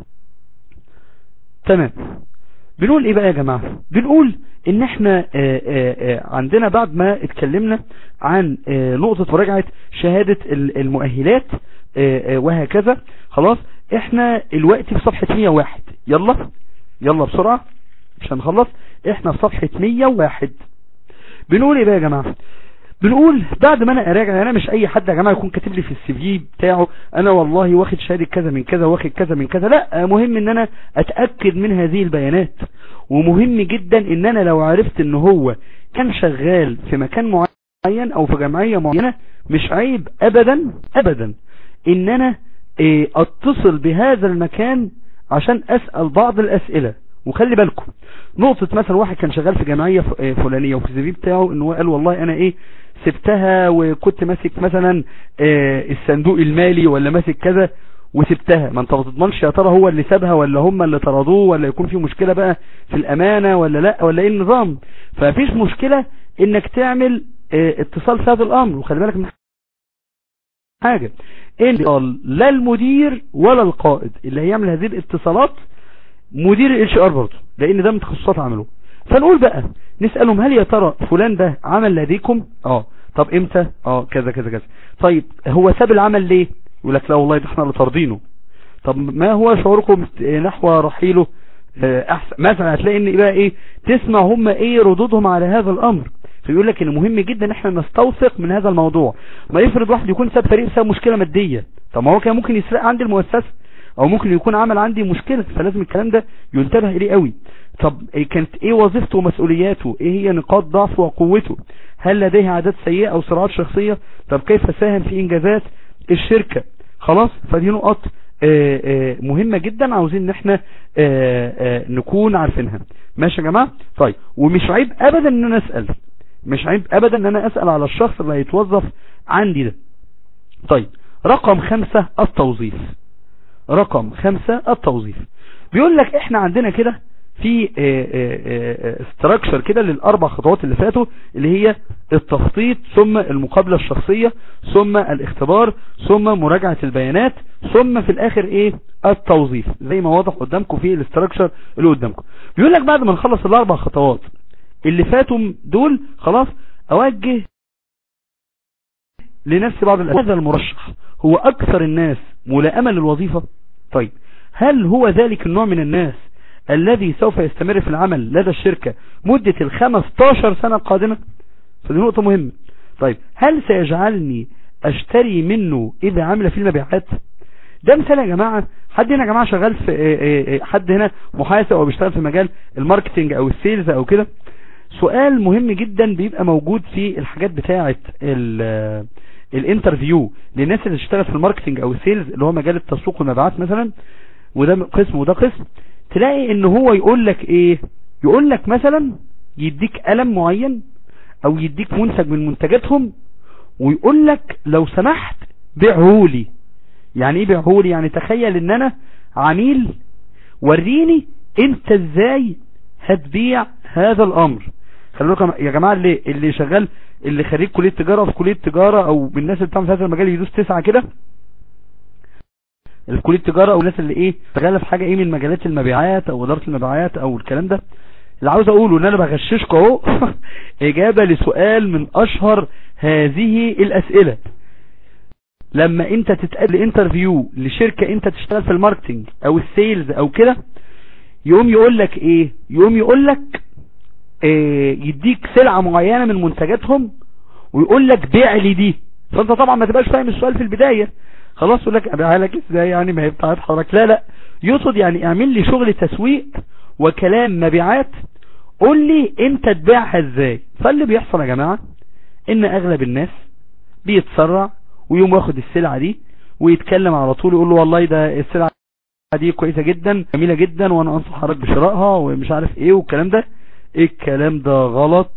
تمام بنقول ايه بقى يا جماعة بنقول ان احنا آه، آه، آه، عندنا بعد ما اتكلمنا عن آه، نقطة مراجعة شهادة ال- المؤهلات آه، آه، وهكذا خلاص احنا الوقت في صفحة 101 يلا يلا بسرعة مش هنخلص احنا في صفحة 101 بنقول ايه بقى يا جماعة بنقول بعد ما انا اراجع انا مش اي حد يا جماعه يكون كاتب لي في السي في بتاعه انا والله واخد شهاده كذا من كذا واخد كذا من كذا لا مهم ان انا اتاكد من هذه البيانات ومهم جدا ان انا لو عرفت ان هو كان شغال في مكان معين او في جمعيه معينه مش عيب ابدا ابدا ان انا إيه، اتصل بهذا المكان عشان اسال بعض الاسئله وخلي بالكم نقطة مثلا واحد كان شغال في جمعية ف- آه، فلانية وفي السي في بتاعه ان هو قال والله انا ايه سبتها وكنت ماسك مثلا آه، الصندوق المالي ولا ماسك كذا وسبتها ما انت ما تضمنش يا ترى هو اللي سابها ولا هم اللي طردوه ولا يكون في مشكلة بقى في الامانة ولا لا ولا ايه النظام فمفيش مشكلة انك تعمل آه، اتصال في هذا الامر وخلي بالك من حاجة ان لا المدير ولا القائد اللي هيعمل هذه الاتصالات مدير الاتش ار برضه لان ده من تخصصات عمله فنقول بقى نسألهم هل يا ترى فلان ده عمل لديكم اه طب امتى اه كذا كذا كذا طيب هو ساب العمل ليه يقول لك لا والله ده احنا اللي طاردينه طب ما هو شعوركم نحو رحيله آه، احسن مثلا هتلاقي ان بقى ايه تسمع هم ايه ردودهم على هذا الامر فيقول لك ان مهم جدا ان احنا نستوثق من هذا الموضوع ما يفرض واحد يكون ساب فريق بسبب مشكله ماديه طب ما هو كان ممكن يسرق عندي المؤسسه او ممكن يكون عمل عندي مشكله فلازم الكلام ده ينتبه اليه قوي طب إيه كانت ايه وظيفته ومسؤولياته ايه هي نقاط ضعفه وقوته هل لديه عادات سيئه او صراعات شخصيه طب كيف ساهم في انجازات الشركه خلاص فدي نقط آه، آه، مهمة جدا عاوزين ان احنا آه، آه، نكون عارفينها ماشي يا جماعة طيب ومش عيب ابدا ان انا اسأل مش عيب ابدا ان انا اسأل على الشخص اللي هيتوظف عندي ده طيب رقم خمسة التوظيف رقم خمسة التوظيف بيقول لك احنا عندنا كده في استراكشر كده للاربع خطوات اللي فاتوا اللي هي التخطيط ثم المقابلة الشخصية ثم الاختبار ثم مراجعة البيانات ثم في الاخر ايه التوظيف زي ما واضح قدامكم في الاستراكشر اللي قدامكم بيقول لك بعد ما نخلص الاربع خطوات اللي فاتوا دول خلاص اوجه لنفسي بعض الأسئلة هذا المرشح هو اكثر الناس ملائمة للوظيفة طيب هل هو ذلك النوع من الناس الذي سوف يستمر في العمل لدى الشركة مدة الخمستاشر سنة القادمة فدي نقطة مهمة طيب هل سيجعلني اشتري منه اذا عمل في المبيعات ده مثال يا جماعة حد هنا يا جماعة شغال في إيه إيه إيه حد هنا محاسب او بيشتغل في مجال الماركتينج او السيلز او كده سؤال مهم جدا بيبقى موجود في الحاجات بتاعة الانترفيو للناس اللي تشتغل في الماركتينج او السيلز اللي هو مجال التسويق والمبيعات مثلا وده قسم وده قسم تلاقي ان هو يقول لك ايه يقول لك مثلا يديك قلم معين او يديك منتج من منتجاتهم ويقول لك لو سمحت بيعهولي يعني ايه بيعهولي يعني تخيل ان انا عميل وريني انت ازاي هتبيع هذا الامر خلوا لكم يا جماعة اللي اللي شغال اللي خريج كلية تجارة في كلية تجارة او من الناس اللي بتعمل في هذا المجال يدوس تسعة كده الكلية تجارة او الناس اللي ايه شغالة في حاجة ايه من مجالات المبيعات او ادارة المبيعات او الكلام ده اللي عاوز اقوله ان انا بغششكم اهو اجابة لسؤال من اشهر هذه الاسئلة لما انت تتقابل انترفيو لشركة انت تشتغل في الماركتينج او السيلز او كده يقوم يقول لك ايه يقوم يقول لك اه يديك سلعة معينة من منتجاتهم ويقول لك بيع لي دي فانت طبعا ما تبقاش فاهم السؤال في البداية خلاص يقول لك ابيعها لك ازاي يعني ما هي بتاعت حضرتك لا لا يقصد يعني اعمل لي شغل تسويق وكلام مبيعات قول لي انت تبيعها ازاي فاللي بيحصل يا جماعة ان اغلب الناس بيتسرع ويوم واخد السلعة دي ويتكلم على طول يقول له والله ده السلعة دي كويسة جدا جميلة جدا وانا انصح حضرتك بشرائها ومش عارف ايه والكلام ده الكلام ده غلط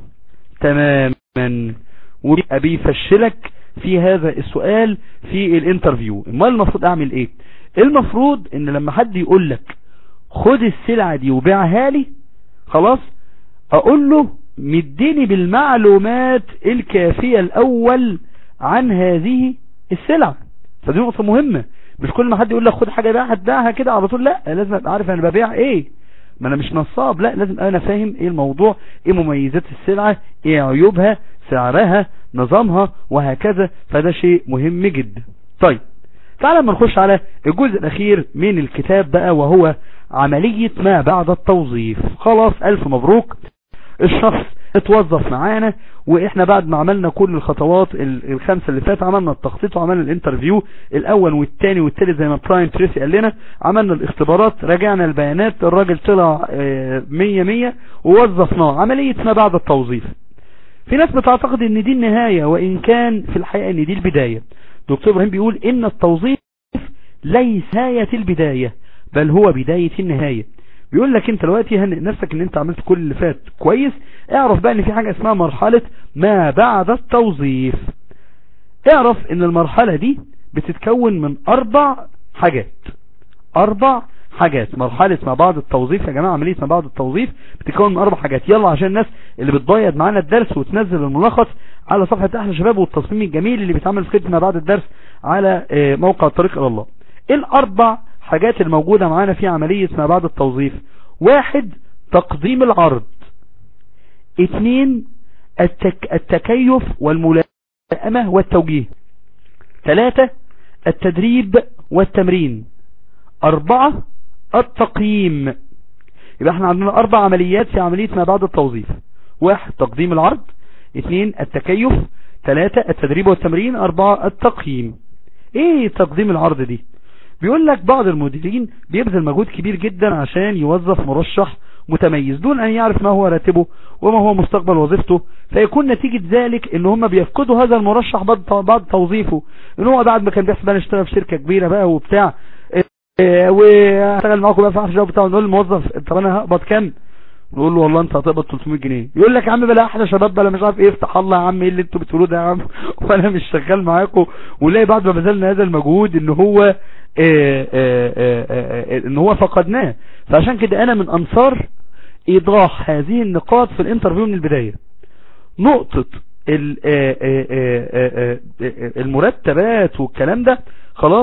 تماما وبيبقى بيفشلك في هذا السؤال في الانترفيو امال المفروض اعمل ايه المفروض ان لما حد يقول لك خد السلعة دي وبيعها لي خلاص اقول له مديني بالمعلومات الكافية الاول عن هذه السلعة فدي نقطة مهمة مش كل ما حد يقول لك خد حاجة بيعها تبيعها كده على طول لا لازم ابقى عارف انا ببيع ايه ما انا مش نصاب لا لازم انا فاهم ايه الموضوع ايه مميزات السلعة ايه عيوبها سعرها نظامها وهكذا فده شيء مهم جدا طيب تعالى ما نخش على الجزء الاخير من الكتاب بقى وهو عملية ما بعد التوظيف خلاص الف مبروك الشخص اتوظف معانا واحنا بعد ما عملنا كل الخطوات الخمسة اللي فات عملنا التخطيط وعملنا الانترفيو الاول والثاني والثالث زي ما براين تريسي قال لنا عملنا الاختبارات راجعنا البيانات الراجل طلع مية مية ووظفناه عملية ما بعد التوظيف في ناس بتعتقد ان دي النهاية وان كان في الحقيقة ان دي البداية دكتور ابراهيم بيقول ان التوظيف ليس نهاية البداية بل هو بداية النهاية بيقول لك انت دلوقتي هنئ نفسك ان انت عملت كل اللي فات كويس اعرف بقى ان في حاجة اسمها مرحلة ما بعد التوظيف اعرف ان المرحلة دي بتتكون من اربع حاجات اربع حاجات مرحلة ما بعد التوظيف يا جماعة عملية ما بعد التوظيف بتتكون من اربع حاجات يلا عشان الناس اللي بتضيد معانا الدرس وتنزل الملخص على صفحة احلى شباب والتصميم الجميل اللي بيتعمل في خدمة بعد الدرس على موقع الطريق الى الله الاربع حاجات الموجودة معانا في عملية ما بعد التوظيف واحد تقديم العرض اثنين التك التكيف والملائمة والتوجيه ثلاثة التدريب والتمرين اربعة التقييم يبقى احنا عندنا اربع عمليات في عملية ما بعد التوظيف واحد تقديم العرض اثنين التكيف ثلاثة التدريب والتمرين اربعة التقييم ايه تقديم العرض دي بيقول لك بعض المديرين بيبذل مجهود كبير جدا عشان يوظف مرشح متميز دون ان يعرف ما هو راتبه وما هو مستقبل وظيفته فيكون نتيجة ذلك ان هم بيفقدوا هذا المرشح بعد بعد توظيفه ان هو بعد ما كان بيحسب انا اشتغل في شركة كبيرة بقى وبتاع واشتغل معاكم بقى في احلى بتاعه نقول للموظف طب انا هقبض كام نقول له والله انت هتقبض 300 جنيه يقول لك يا عم بلا احلى شباب بلا مش عارف ايه افتح الله يا عم ايه اللي انتوا بتقولوه ده يا عم وانا مش شغال معاكم ونلاقي بعد ما بذلنا هذا المجهود ان هو اه اه اه ان هو فقدناه فعشان كده انا من انصار ايضاح هذه النقاط في الانترفيو من البداية نقطة المرتبات والكلام ده خلاص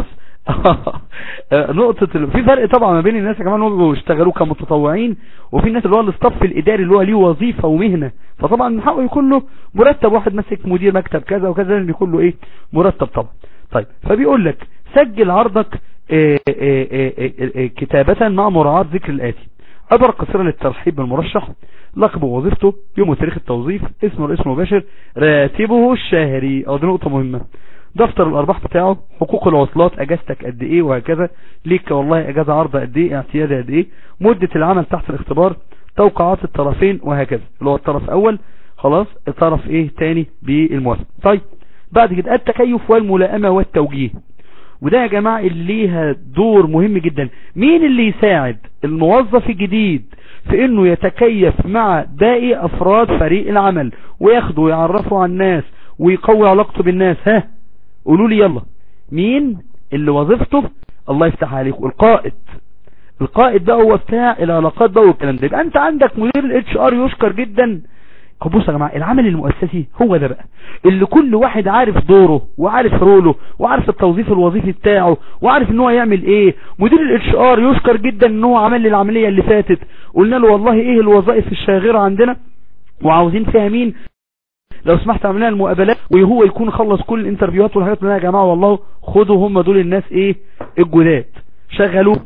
نقطة في فرق طبعا ما بين الناس يا جماعه اللي اشتغلوا كمتطوعين وفي الناس اللي هو الاستاف الاداري اللي هو ليه وظيفة ومهنة فطبعا من حقه يكون له مرتب واحد ماسك مدير مكتب كذا وكذا لازم يكون له ايه مرتب طبعا طيب فبيقول لك سجل عرضك اه اه اه كتابة مع مراعاة ذكر الاتي عبارة قصيرة للترحيب بالمرشح لقب وظيفته يوم وتاريخ التوظيف اسمه الاسم المباشر راتبه الشهري او دي نقطة مهمة دفتر الارباح بتاعه حقوق العطلات اجازتك قد ايه وهكذا ليك والله اجازة عرض قد ايه اعتيادي قد ايه مدة العمل تحت الاختبار توقعات الطرفين وهكذا اللي هو الطرف اول خلاص الطرف ايه تاني بالموافق طيب بعد كده التكيف والملائمة والتوجيه وده يا جماعة اللي ليها دور مهم جدا مين اللي يساعد الموظف الجديد في انه يتكيف مع باقي افراد فريق العمل وياخده ويعرفه على الناس ويقوي علاقته بالناس ها قولوا لي يلا مين اللي وظيفته الله يفتح عليك القائد القائد ده هو بتاع العلاقات ده والكلام ده يبقى انت عندك مدير الاتش ار يشكر جدا بصوا يا جماعه العمل المؤسسي هو ده بقى اللي كل واحد عارف دوره وعارف روله وعارف التوظيف الوظيفي بتاعه وعارف ان هو يعمل ايه مدير الاتش ار يشكر جدا ان هو عمل لي العمليه اللي فاتت قلنا له والله ايه الوظائف الشاغره عندنا وعاوزين فيها مين لو سمحت عملنا المقابلات وهو يكون خلص كل الانترفيوهات والحاجات يا جماعه والله خدوا هم دول الناس ايه الجداد شغلوه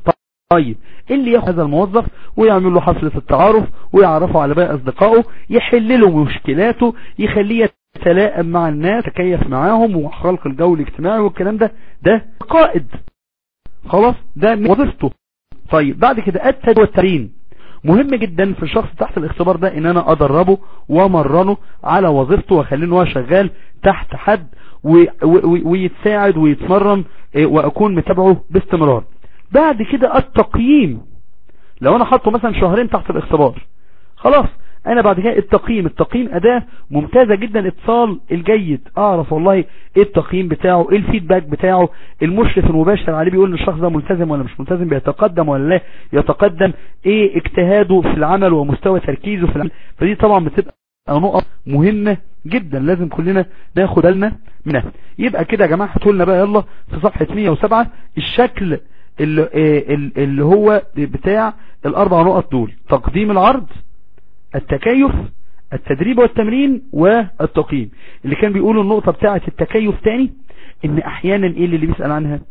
طيب اللي ياخد هذا الموظف ويعمل له حفلة التعارف ويعرفه على باقي اصدقائه يحل له مشكلاته يخليه يتلائم مع الناس يتكيف معاهم وخلق الجو الاجتماعي والكلام ده ده قائد خلاص ده من وظيفته طيب بعد كده التدريب والتمرين مهم جدا في الشخص تحت الاختبار ده ان انا ادربه وامرنه على وظيفته واخليه ان هو شغال تحت حد ويتساعد ويتمرن واكون متابعه باستمرار بعد كده التقييم لو انا حاطه مثلا شهرين تحت الاختبار خلاص انا بعد كده التقييم التقييم اداة ممتازة جدا اتصال الجيد اعرف والله ايه التقييم بتاعه ايه الفيدباك بتاعه المشرف المباشر عليه بيقول ان الشخص ده ملتزم ولا مش ملتزم بيتقدم ولا لا يتقدم ايه اجتهاده في العمل ومستوى تركيزه في العمل فدي طبعا بتبقى نقط مهمة جدا لازم كلنا ناخد بالنا منها يبقى كده يا جماعة هتقولنا بقى يلا في صفحة 107 الشكل اللي, اللي هو بتاع الاربع نقط دول تقديم العرض التكيف التدريب والتمرين والتقييم اللي كان بيقولوا النقطة بتاعة التكيف تاني ان احيانا ايه اللي بيسأل عنها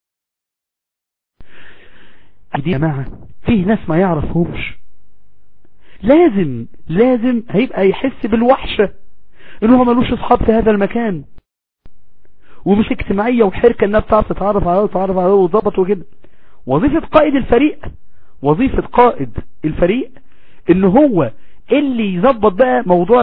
دي يا جماعة فيه ناس ما يعرفهمش لازم لازم هيبقى يحس بالوحشة انه ملوش اصحاب في هذا المكان ومش اجتماعية وحركة انها بتعرف تتعرف عليه وتتعرف عليه وتظبط وكده وظيفة قائد الفريق وظيفة قائد الفريق ان هو اللي يظبط بقى موضوع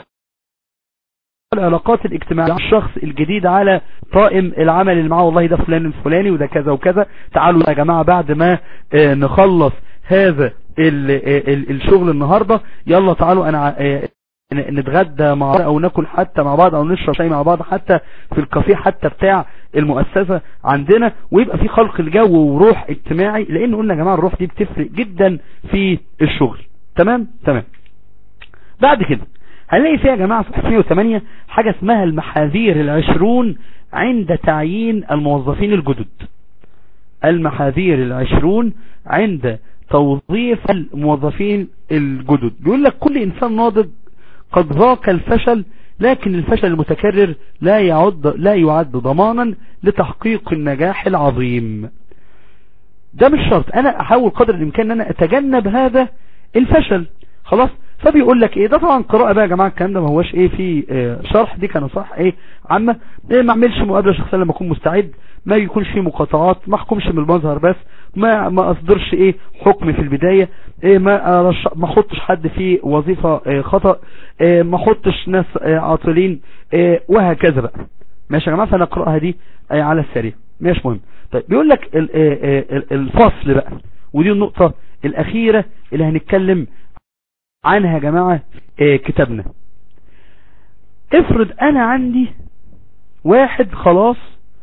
العلاقات الاجتماعية الشخص الجديد على طائم العمل اللي معاه والله ده فلان الفلاني وده كذا وكذا تعالوا يا جماعة بعد ما اه نخلص هذا ال ال الشغل النهاردة يلا تعالوا انا اه نتغدى مع بعض او ناكل حتى مع بعض او نشرب شاي مع بعض حتى في الكافيه حتى بتاع المؤسسة عندنا ويبقى في خلق الجو وروح اجتماعي لان قلنا يا جماعة الروح دي بتفرق جدا في الشغل تمام تمام بعد كده هنلاقي فيها يا جماعة في 108 حاجة اسمها المحاذير العشرون عند تعيين الموظفين الجدد المحاذير العشرون عند توظيف الموظفين الجدد بيقول لك كل انسان ناضج قد ذاق الفشل لكن الفشل المتكرر لا يعد لا يعد ضمانا لتحقيق النجاح العظيم ده مش شرط انا احاول قدر الامكان ان انا اتجنب هذا الفشل خلاص فبيقول لك ايه ده طبعا قراءة بقى يا جماعة الكلام ده ما هوش ايه في اه شرح دي كانوا صح ايه عامة ايه ما اعملش مقابلة شخصية لما اكون مستعد ما يكونش في مقاطعات ما احكمش من المظهر بس ما ما اصدرش ايه حكم في البداية ايه ما ما احطش حد في وظيفة ايه خطأ ايه ما احطش ناس ايه عاطلين ايه وهكذا بقى ماشي يا جماعة فانا اقراها دي ايه على السريع مش مهم طيب بيقول لك الفصل بقى ودي النقطة الاخيرة اللي هنتكلم عنها يا جماعة اه كتابنا افرض انا عندي واحد خلاص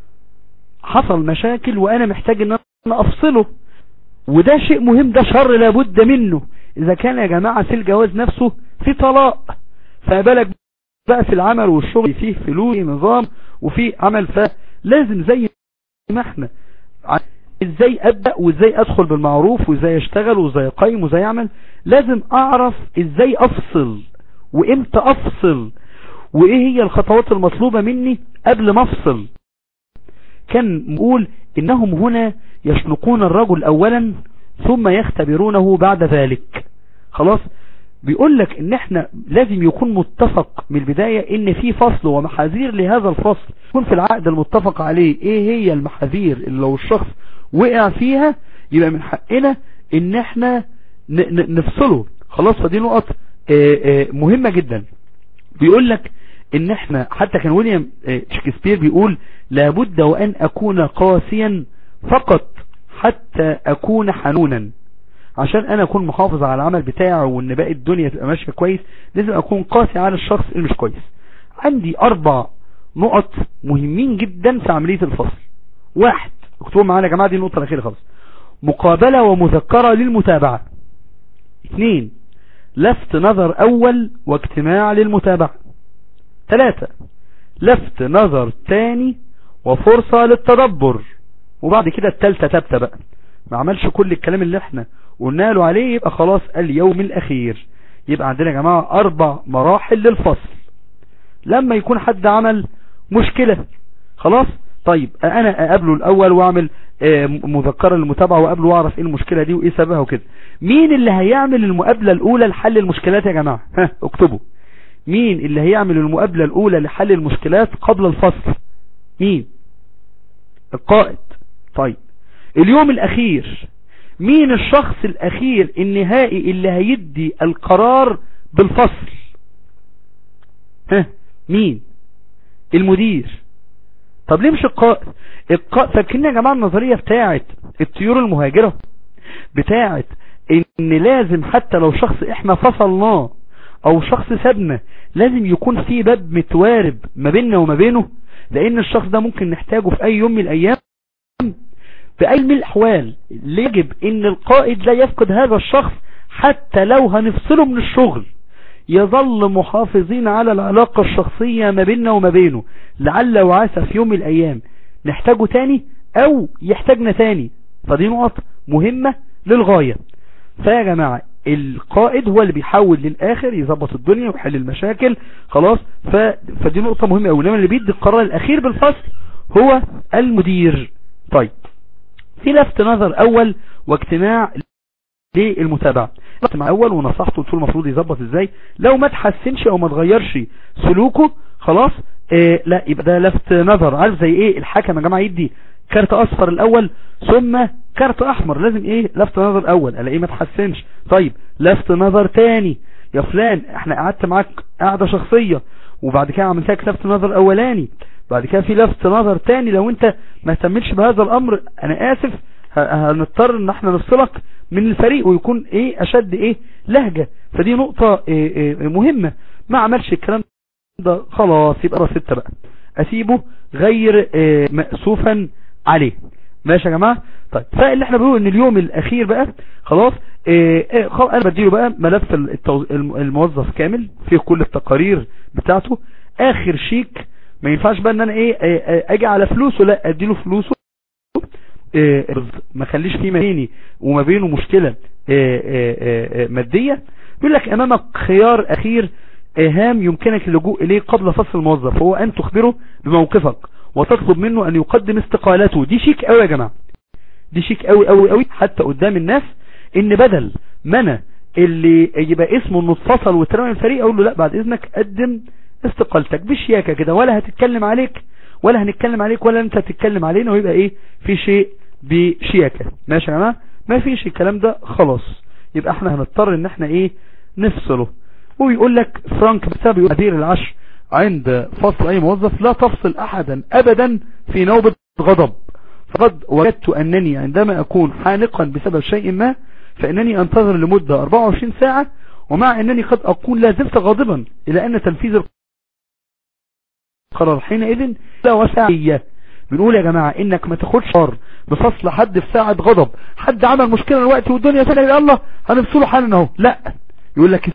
حصل مشاكل وانا محتاج ان انا افصله وده شيء مهم ده شر لابد منه اذا كان يا جماعة في الجواز نفسه في طلاق فبالك بقى في العمل والشغل فيه فلوس نظام وفي عمل فلازم زي ما احنا ازاي ابدأ وازاي ادخل بالمعروف وازاي اشتغل وازاي اقيم وازاي اعمل لازم اعرف ازاي افصل وامتى افصل وايه هي الخطوات المطلوبة مني قبل ما افصل كان نقول انهم هنا يشنقون الرجل اولا ثم يختبرونه بعد ذلك خلاص بيقول لك ان احنا لازم يكون متفق من البداية ان في فصل ومحاذير لهذا الفصل يكون في العقد المتفق عليه ايه هي المحاذير اللي لو الشخص وقع فيها يبقى من حقنا ان احنا نفصله خلاص فدي نقط مهمة جدا بيقول لك ان احنا حتى كان ويليام شكسبير بيقول لابد وان اكون قاسيا فقط حتى اكون حنونا عشان انا اكون محافظ على العمل بتاعه وان باقي الدنيا تبقى ماشيه كويس لازم اكون قاسي على الشخص اللي مش كويس عندي اربع نقط مهمين جدا في عملية الفصل واحد اكتبوا معانا يا جماعة دي النقطة الاخيرة خالص مقابلة ومذكرة للمتابعة اثنين لفت نظر اول واجتماع للمتابعة ثلاثة لفت نظر تاني وفرصة للتدبر وبعد كده التالتة تابتة بقى ما عملش كل الكلام اللي احنا قلنا له عليه يبقى خلاص اليوم الاخير يبقى عندنا يا جماعة اربع مراحل للفصل لما يكون حد عمل مشكلة خلاص طيب انا اقابله الاول واعمل آه، مذكرة للمتابعة واقابله واعرف ايه المشكلة دي وايه سببها وكده مين اللي هيعمل المقابلة الاولى لحل المشكلات يا جماعة ها اكتبوا مين اللي هيعمل المقابلة الاولى لحل المشكلات قبل الفصل مين القائد طيب اليوم الاخير مين الشخص الاخير النهائي اللي هيدي القرار بالفصل ها مين المدير طب ليه مش القائد القائد فاكرين يا جماعة النظرية بتاعت الطيور المهاجرة بتاعت ان لازم حتى لو شخص احنا فصلناه او شخص سابنا لازم يكون في باب متوارب ما بيننا وما بينه لان الشخص ده ممكن نحتاجه في اي يوم من الايام في اي من الاحوال يجب ان القائد لا يفقد هذا الشخص حتى لو هنفصله من الشغل يظل محافظين على العلاقة الشخصية ما بيننا وما بينه لعل وعسى في يوم من الايام نحتاجه تاني او يحتاجنا تاني فدي نقط مهمة للغاية فيا جماعة القائد هو اللي بيحاول للاخر يظبط الدنيا ويحل المشاكل خلاص ف... فدي نقطة مهمة اوي انما اللي بيدي القرار الاخير بالفصل هو المدير طيب في لفت نظر اول واجتماع للمتابعة اجتماع اول ونصحته قلت له المفروض يظبط ازاي لو ما تحسنش او ما تغيرش سلوكه خلاص آه لا يبقى ده لفت نظر عارف زي ايه الحكم يا جماعة يدي كارت اصفر الاول ثم كارت احمر لازم ايه لفت نظر اول الاقيه ما تحسنش طيب لفت نظر تاني يا فلان احنا قعدت معاك قعدة شخصية وبعد كده عملت لك لفت نظر اولاني بعد كده في لفت نظر تاني لو انت ما اهتمتش بهذا الامر انا اسف ه- هنضطر ان احنا نفصلك من الفريق ويكون ايه اشد ايه لهجة فدي نقطة إيه إيه مهمة ما عملش الكلام ده خلاص يبقى راس ستة بقى اسيبه غير إيه مأسوفا عليه ماشي يا جماعة طيب فاللي احنا بنقول ان اليوم الاخير بقى خلاص إيه إيه خلاص انا بديله بقى ملف التو- الم- الموظف كامل فيه كل التقارير بتاعته اخر شيك ما ينفعش بقى ان انا ايه إيه، إيه، اجي على فلوسه لا اديله فلوسه إيه، ما خليش فيه ما بيني وما بينه مشكلة إيه، إيه، إيه، مادية يقول لك امامك خيار اخير إيه، هام يمكنك اللجوء اليه قبل فصل الموظف هو ان تخبره بموقفك وتطلب منه ان يقدم استقالته دي شيك قوي يا جماعة دي شيك قوي قوي قوي حتى قدام الناس ان بدل ما انا اللي يبقى اسمه انه اتفصل واترمى من الفريق اقول له لا بعد اذنك قدم استقالتك بشياكة كده ولا هتتكلم عليك ولا هنتكلم عليك ولا انت هتتكلم علينا ويبقى ايه في شيء بشياكة ماشي يا جماعه ما فيش الكلام ده خلاص يبقى احنا هنضطر ان احنا ايه نفصله ويقول لك فرانك بسبب مدير العشر عند فصل اي موظف لا تفصل احدا ابدا في نوبة غضب فقد وجدت انني عندما اكون حانقا بسبب شيء ما فانني انتظر لمدة 24 ساعة ومع انني قد اكون لا زلت غاضبا الى ان تنفيذ القرار حينئذ لا وسعية بنقول يا جماعة انك ما تاخدش قرار بفصل حد في ساعة غضب حد عمل مشكلة الوقت والدنيا سنة الى الله هنفصله حالا اهو لا يقول لك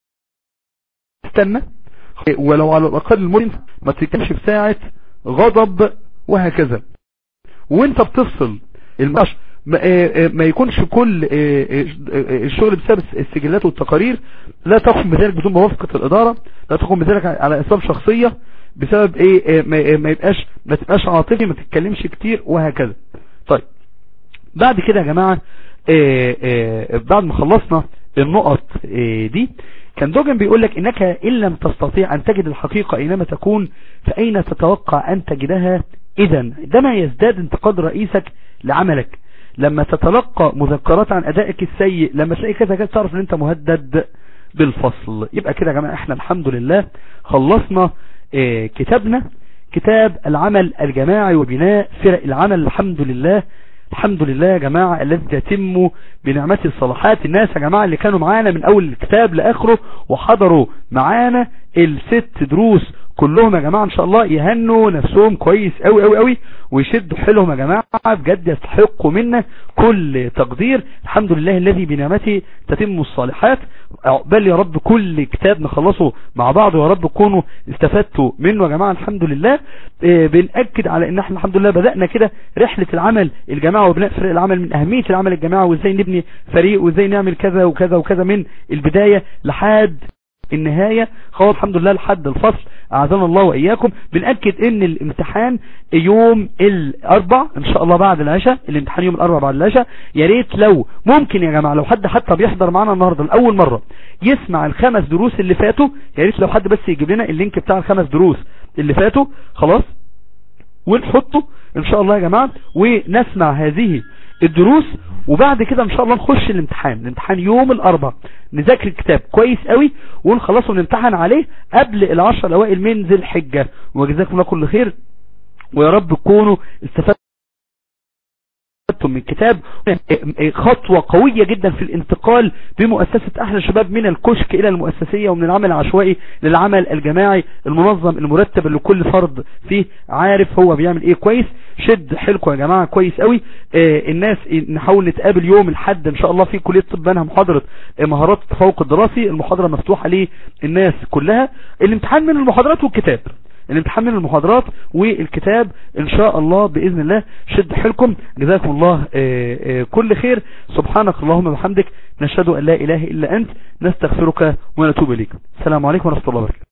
استنى ولو على الاقل المدن ما تتكلمش في ساعة غضب وهكذا وانت بتفصل المعاش ما, آه، ما يكونش كل آه، آه، الشغل بسبب السجلات والتقارير لا تقوم بذلك بدون موافقة الادارة لا تقوم بذلك على اسباب شخصية بسبب ايه آه، ما آه، ما يبقاش ما تبقاش عاطفي ما تتكلمش كتير وهكذا طيب بعد كده يا جماعة آه، آه، بعد ما خلصنا النقط آه، دي كان دوجن بيقول لك انك ان لم تستطيع ان تجد الحقيقة اينما تكون فاين تتوقع ان تجدها اذا عندما يزداد انتقاد رئيسك لعملك لما تتلقى مذكرات عن ادائك السيء لما تلاقي كذا كذا تعرف ان انت مهدد بالفصل يبقى كده يا جماعة احنا الحمد لله خلصنا اه كتابنا كتاب العمل الجماعي وبناء فرق العمل الحمد لله الحمد لله يا جماعة الذي يتم بنعمة الصلاحات الناس يا جماعة اللي كانوا معانا من اول الكتاب لاخره وحضروا معانا الست دروس كلهم يا جماعة ان شاء الله يهنوا نفسهم كويس قوي قوي قوي ويشدوا حيلهم يا جماعة بجد يستحقوا منا كل تقدير الحمد لله الذي بنعمته تتم الصالحات عقبال يا رب كل كتاب نخلصه مع بعض ويا رب تكونوا استفدتوا منه يا جماعة الحمد لله آه، بنأكد على ان احنا الحمد لله بدأنا كده رحلة العمل الجماعة وبناء فريق العمل من اهمية العمل الجماعي وازاي نبني فريق وازاي نعمل كذا وكذا وكذا من البداية لحد النهاية خلاص الحمد لله لحد الفصل اعزنا الله واياكم بنأكد ان الامتحان يوم الاربع ان شاء الله بعد العشاء الامتحان يوم الاربع بعد العشاء يا ريت لو ممكن يا جماعة لو حد حتى بيحضر معانا النهاردة لأول مرة يسمع الخمس دروس اللي فاتوا يا ريت لو حد بس يجيب لنا اللينك بتاع الخمس دروس اللي فاتوا خلاص ونحطه ان شاء الله يا جماعة ونسمع هذه الدروس وبعد كده ان شاء الله نخش الامتحان الامتحان يوم الاربع نذاكر الكتاب كويس قوي ونخلصه ونمتحن عليه قبل العشر الاوائل من ذي الحجة وجزاكم الله كل خير ويا رب تكونوا استفدتم من كتاب خطوة قوية جدا في الانتقال بمؤسسة احلى شباب من الكشك الى المؤسسية ومن العمل العشوائي للعمل الجماعي المنظم المرتب اللي كل فرد فيه عارف هو بيعمل ايه كويس شد حيلكم يا جماعة كويس قوي اه الناس نحاول نتقابل يوم الحد ان شاء الله في كلية طب بنها محاضرة مهارات التفوق الدراسي المحاضرة مفتوحة للناس كلها الامتحان من المحاضرات والكتاب الامتحان من المحاضرات والكتاب ان شاء الله باذن الله شد حيلكم جزاكم الله اه اه كل خير سبحانك اللهم وبحمدك نشهد ان لا اله الا انت نستغفرك ونتوب اليك السلام عليكم ورحمه الله وبركاته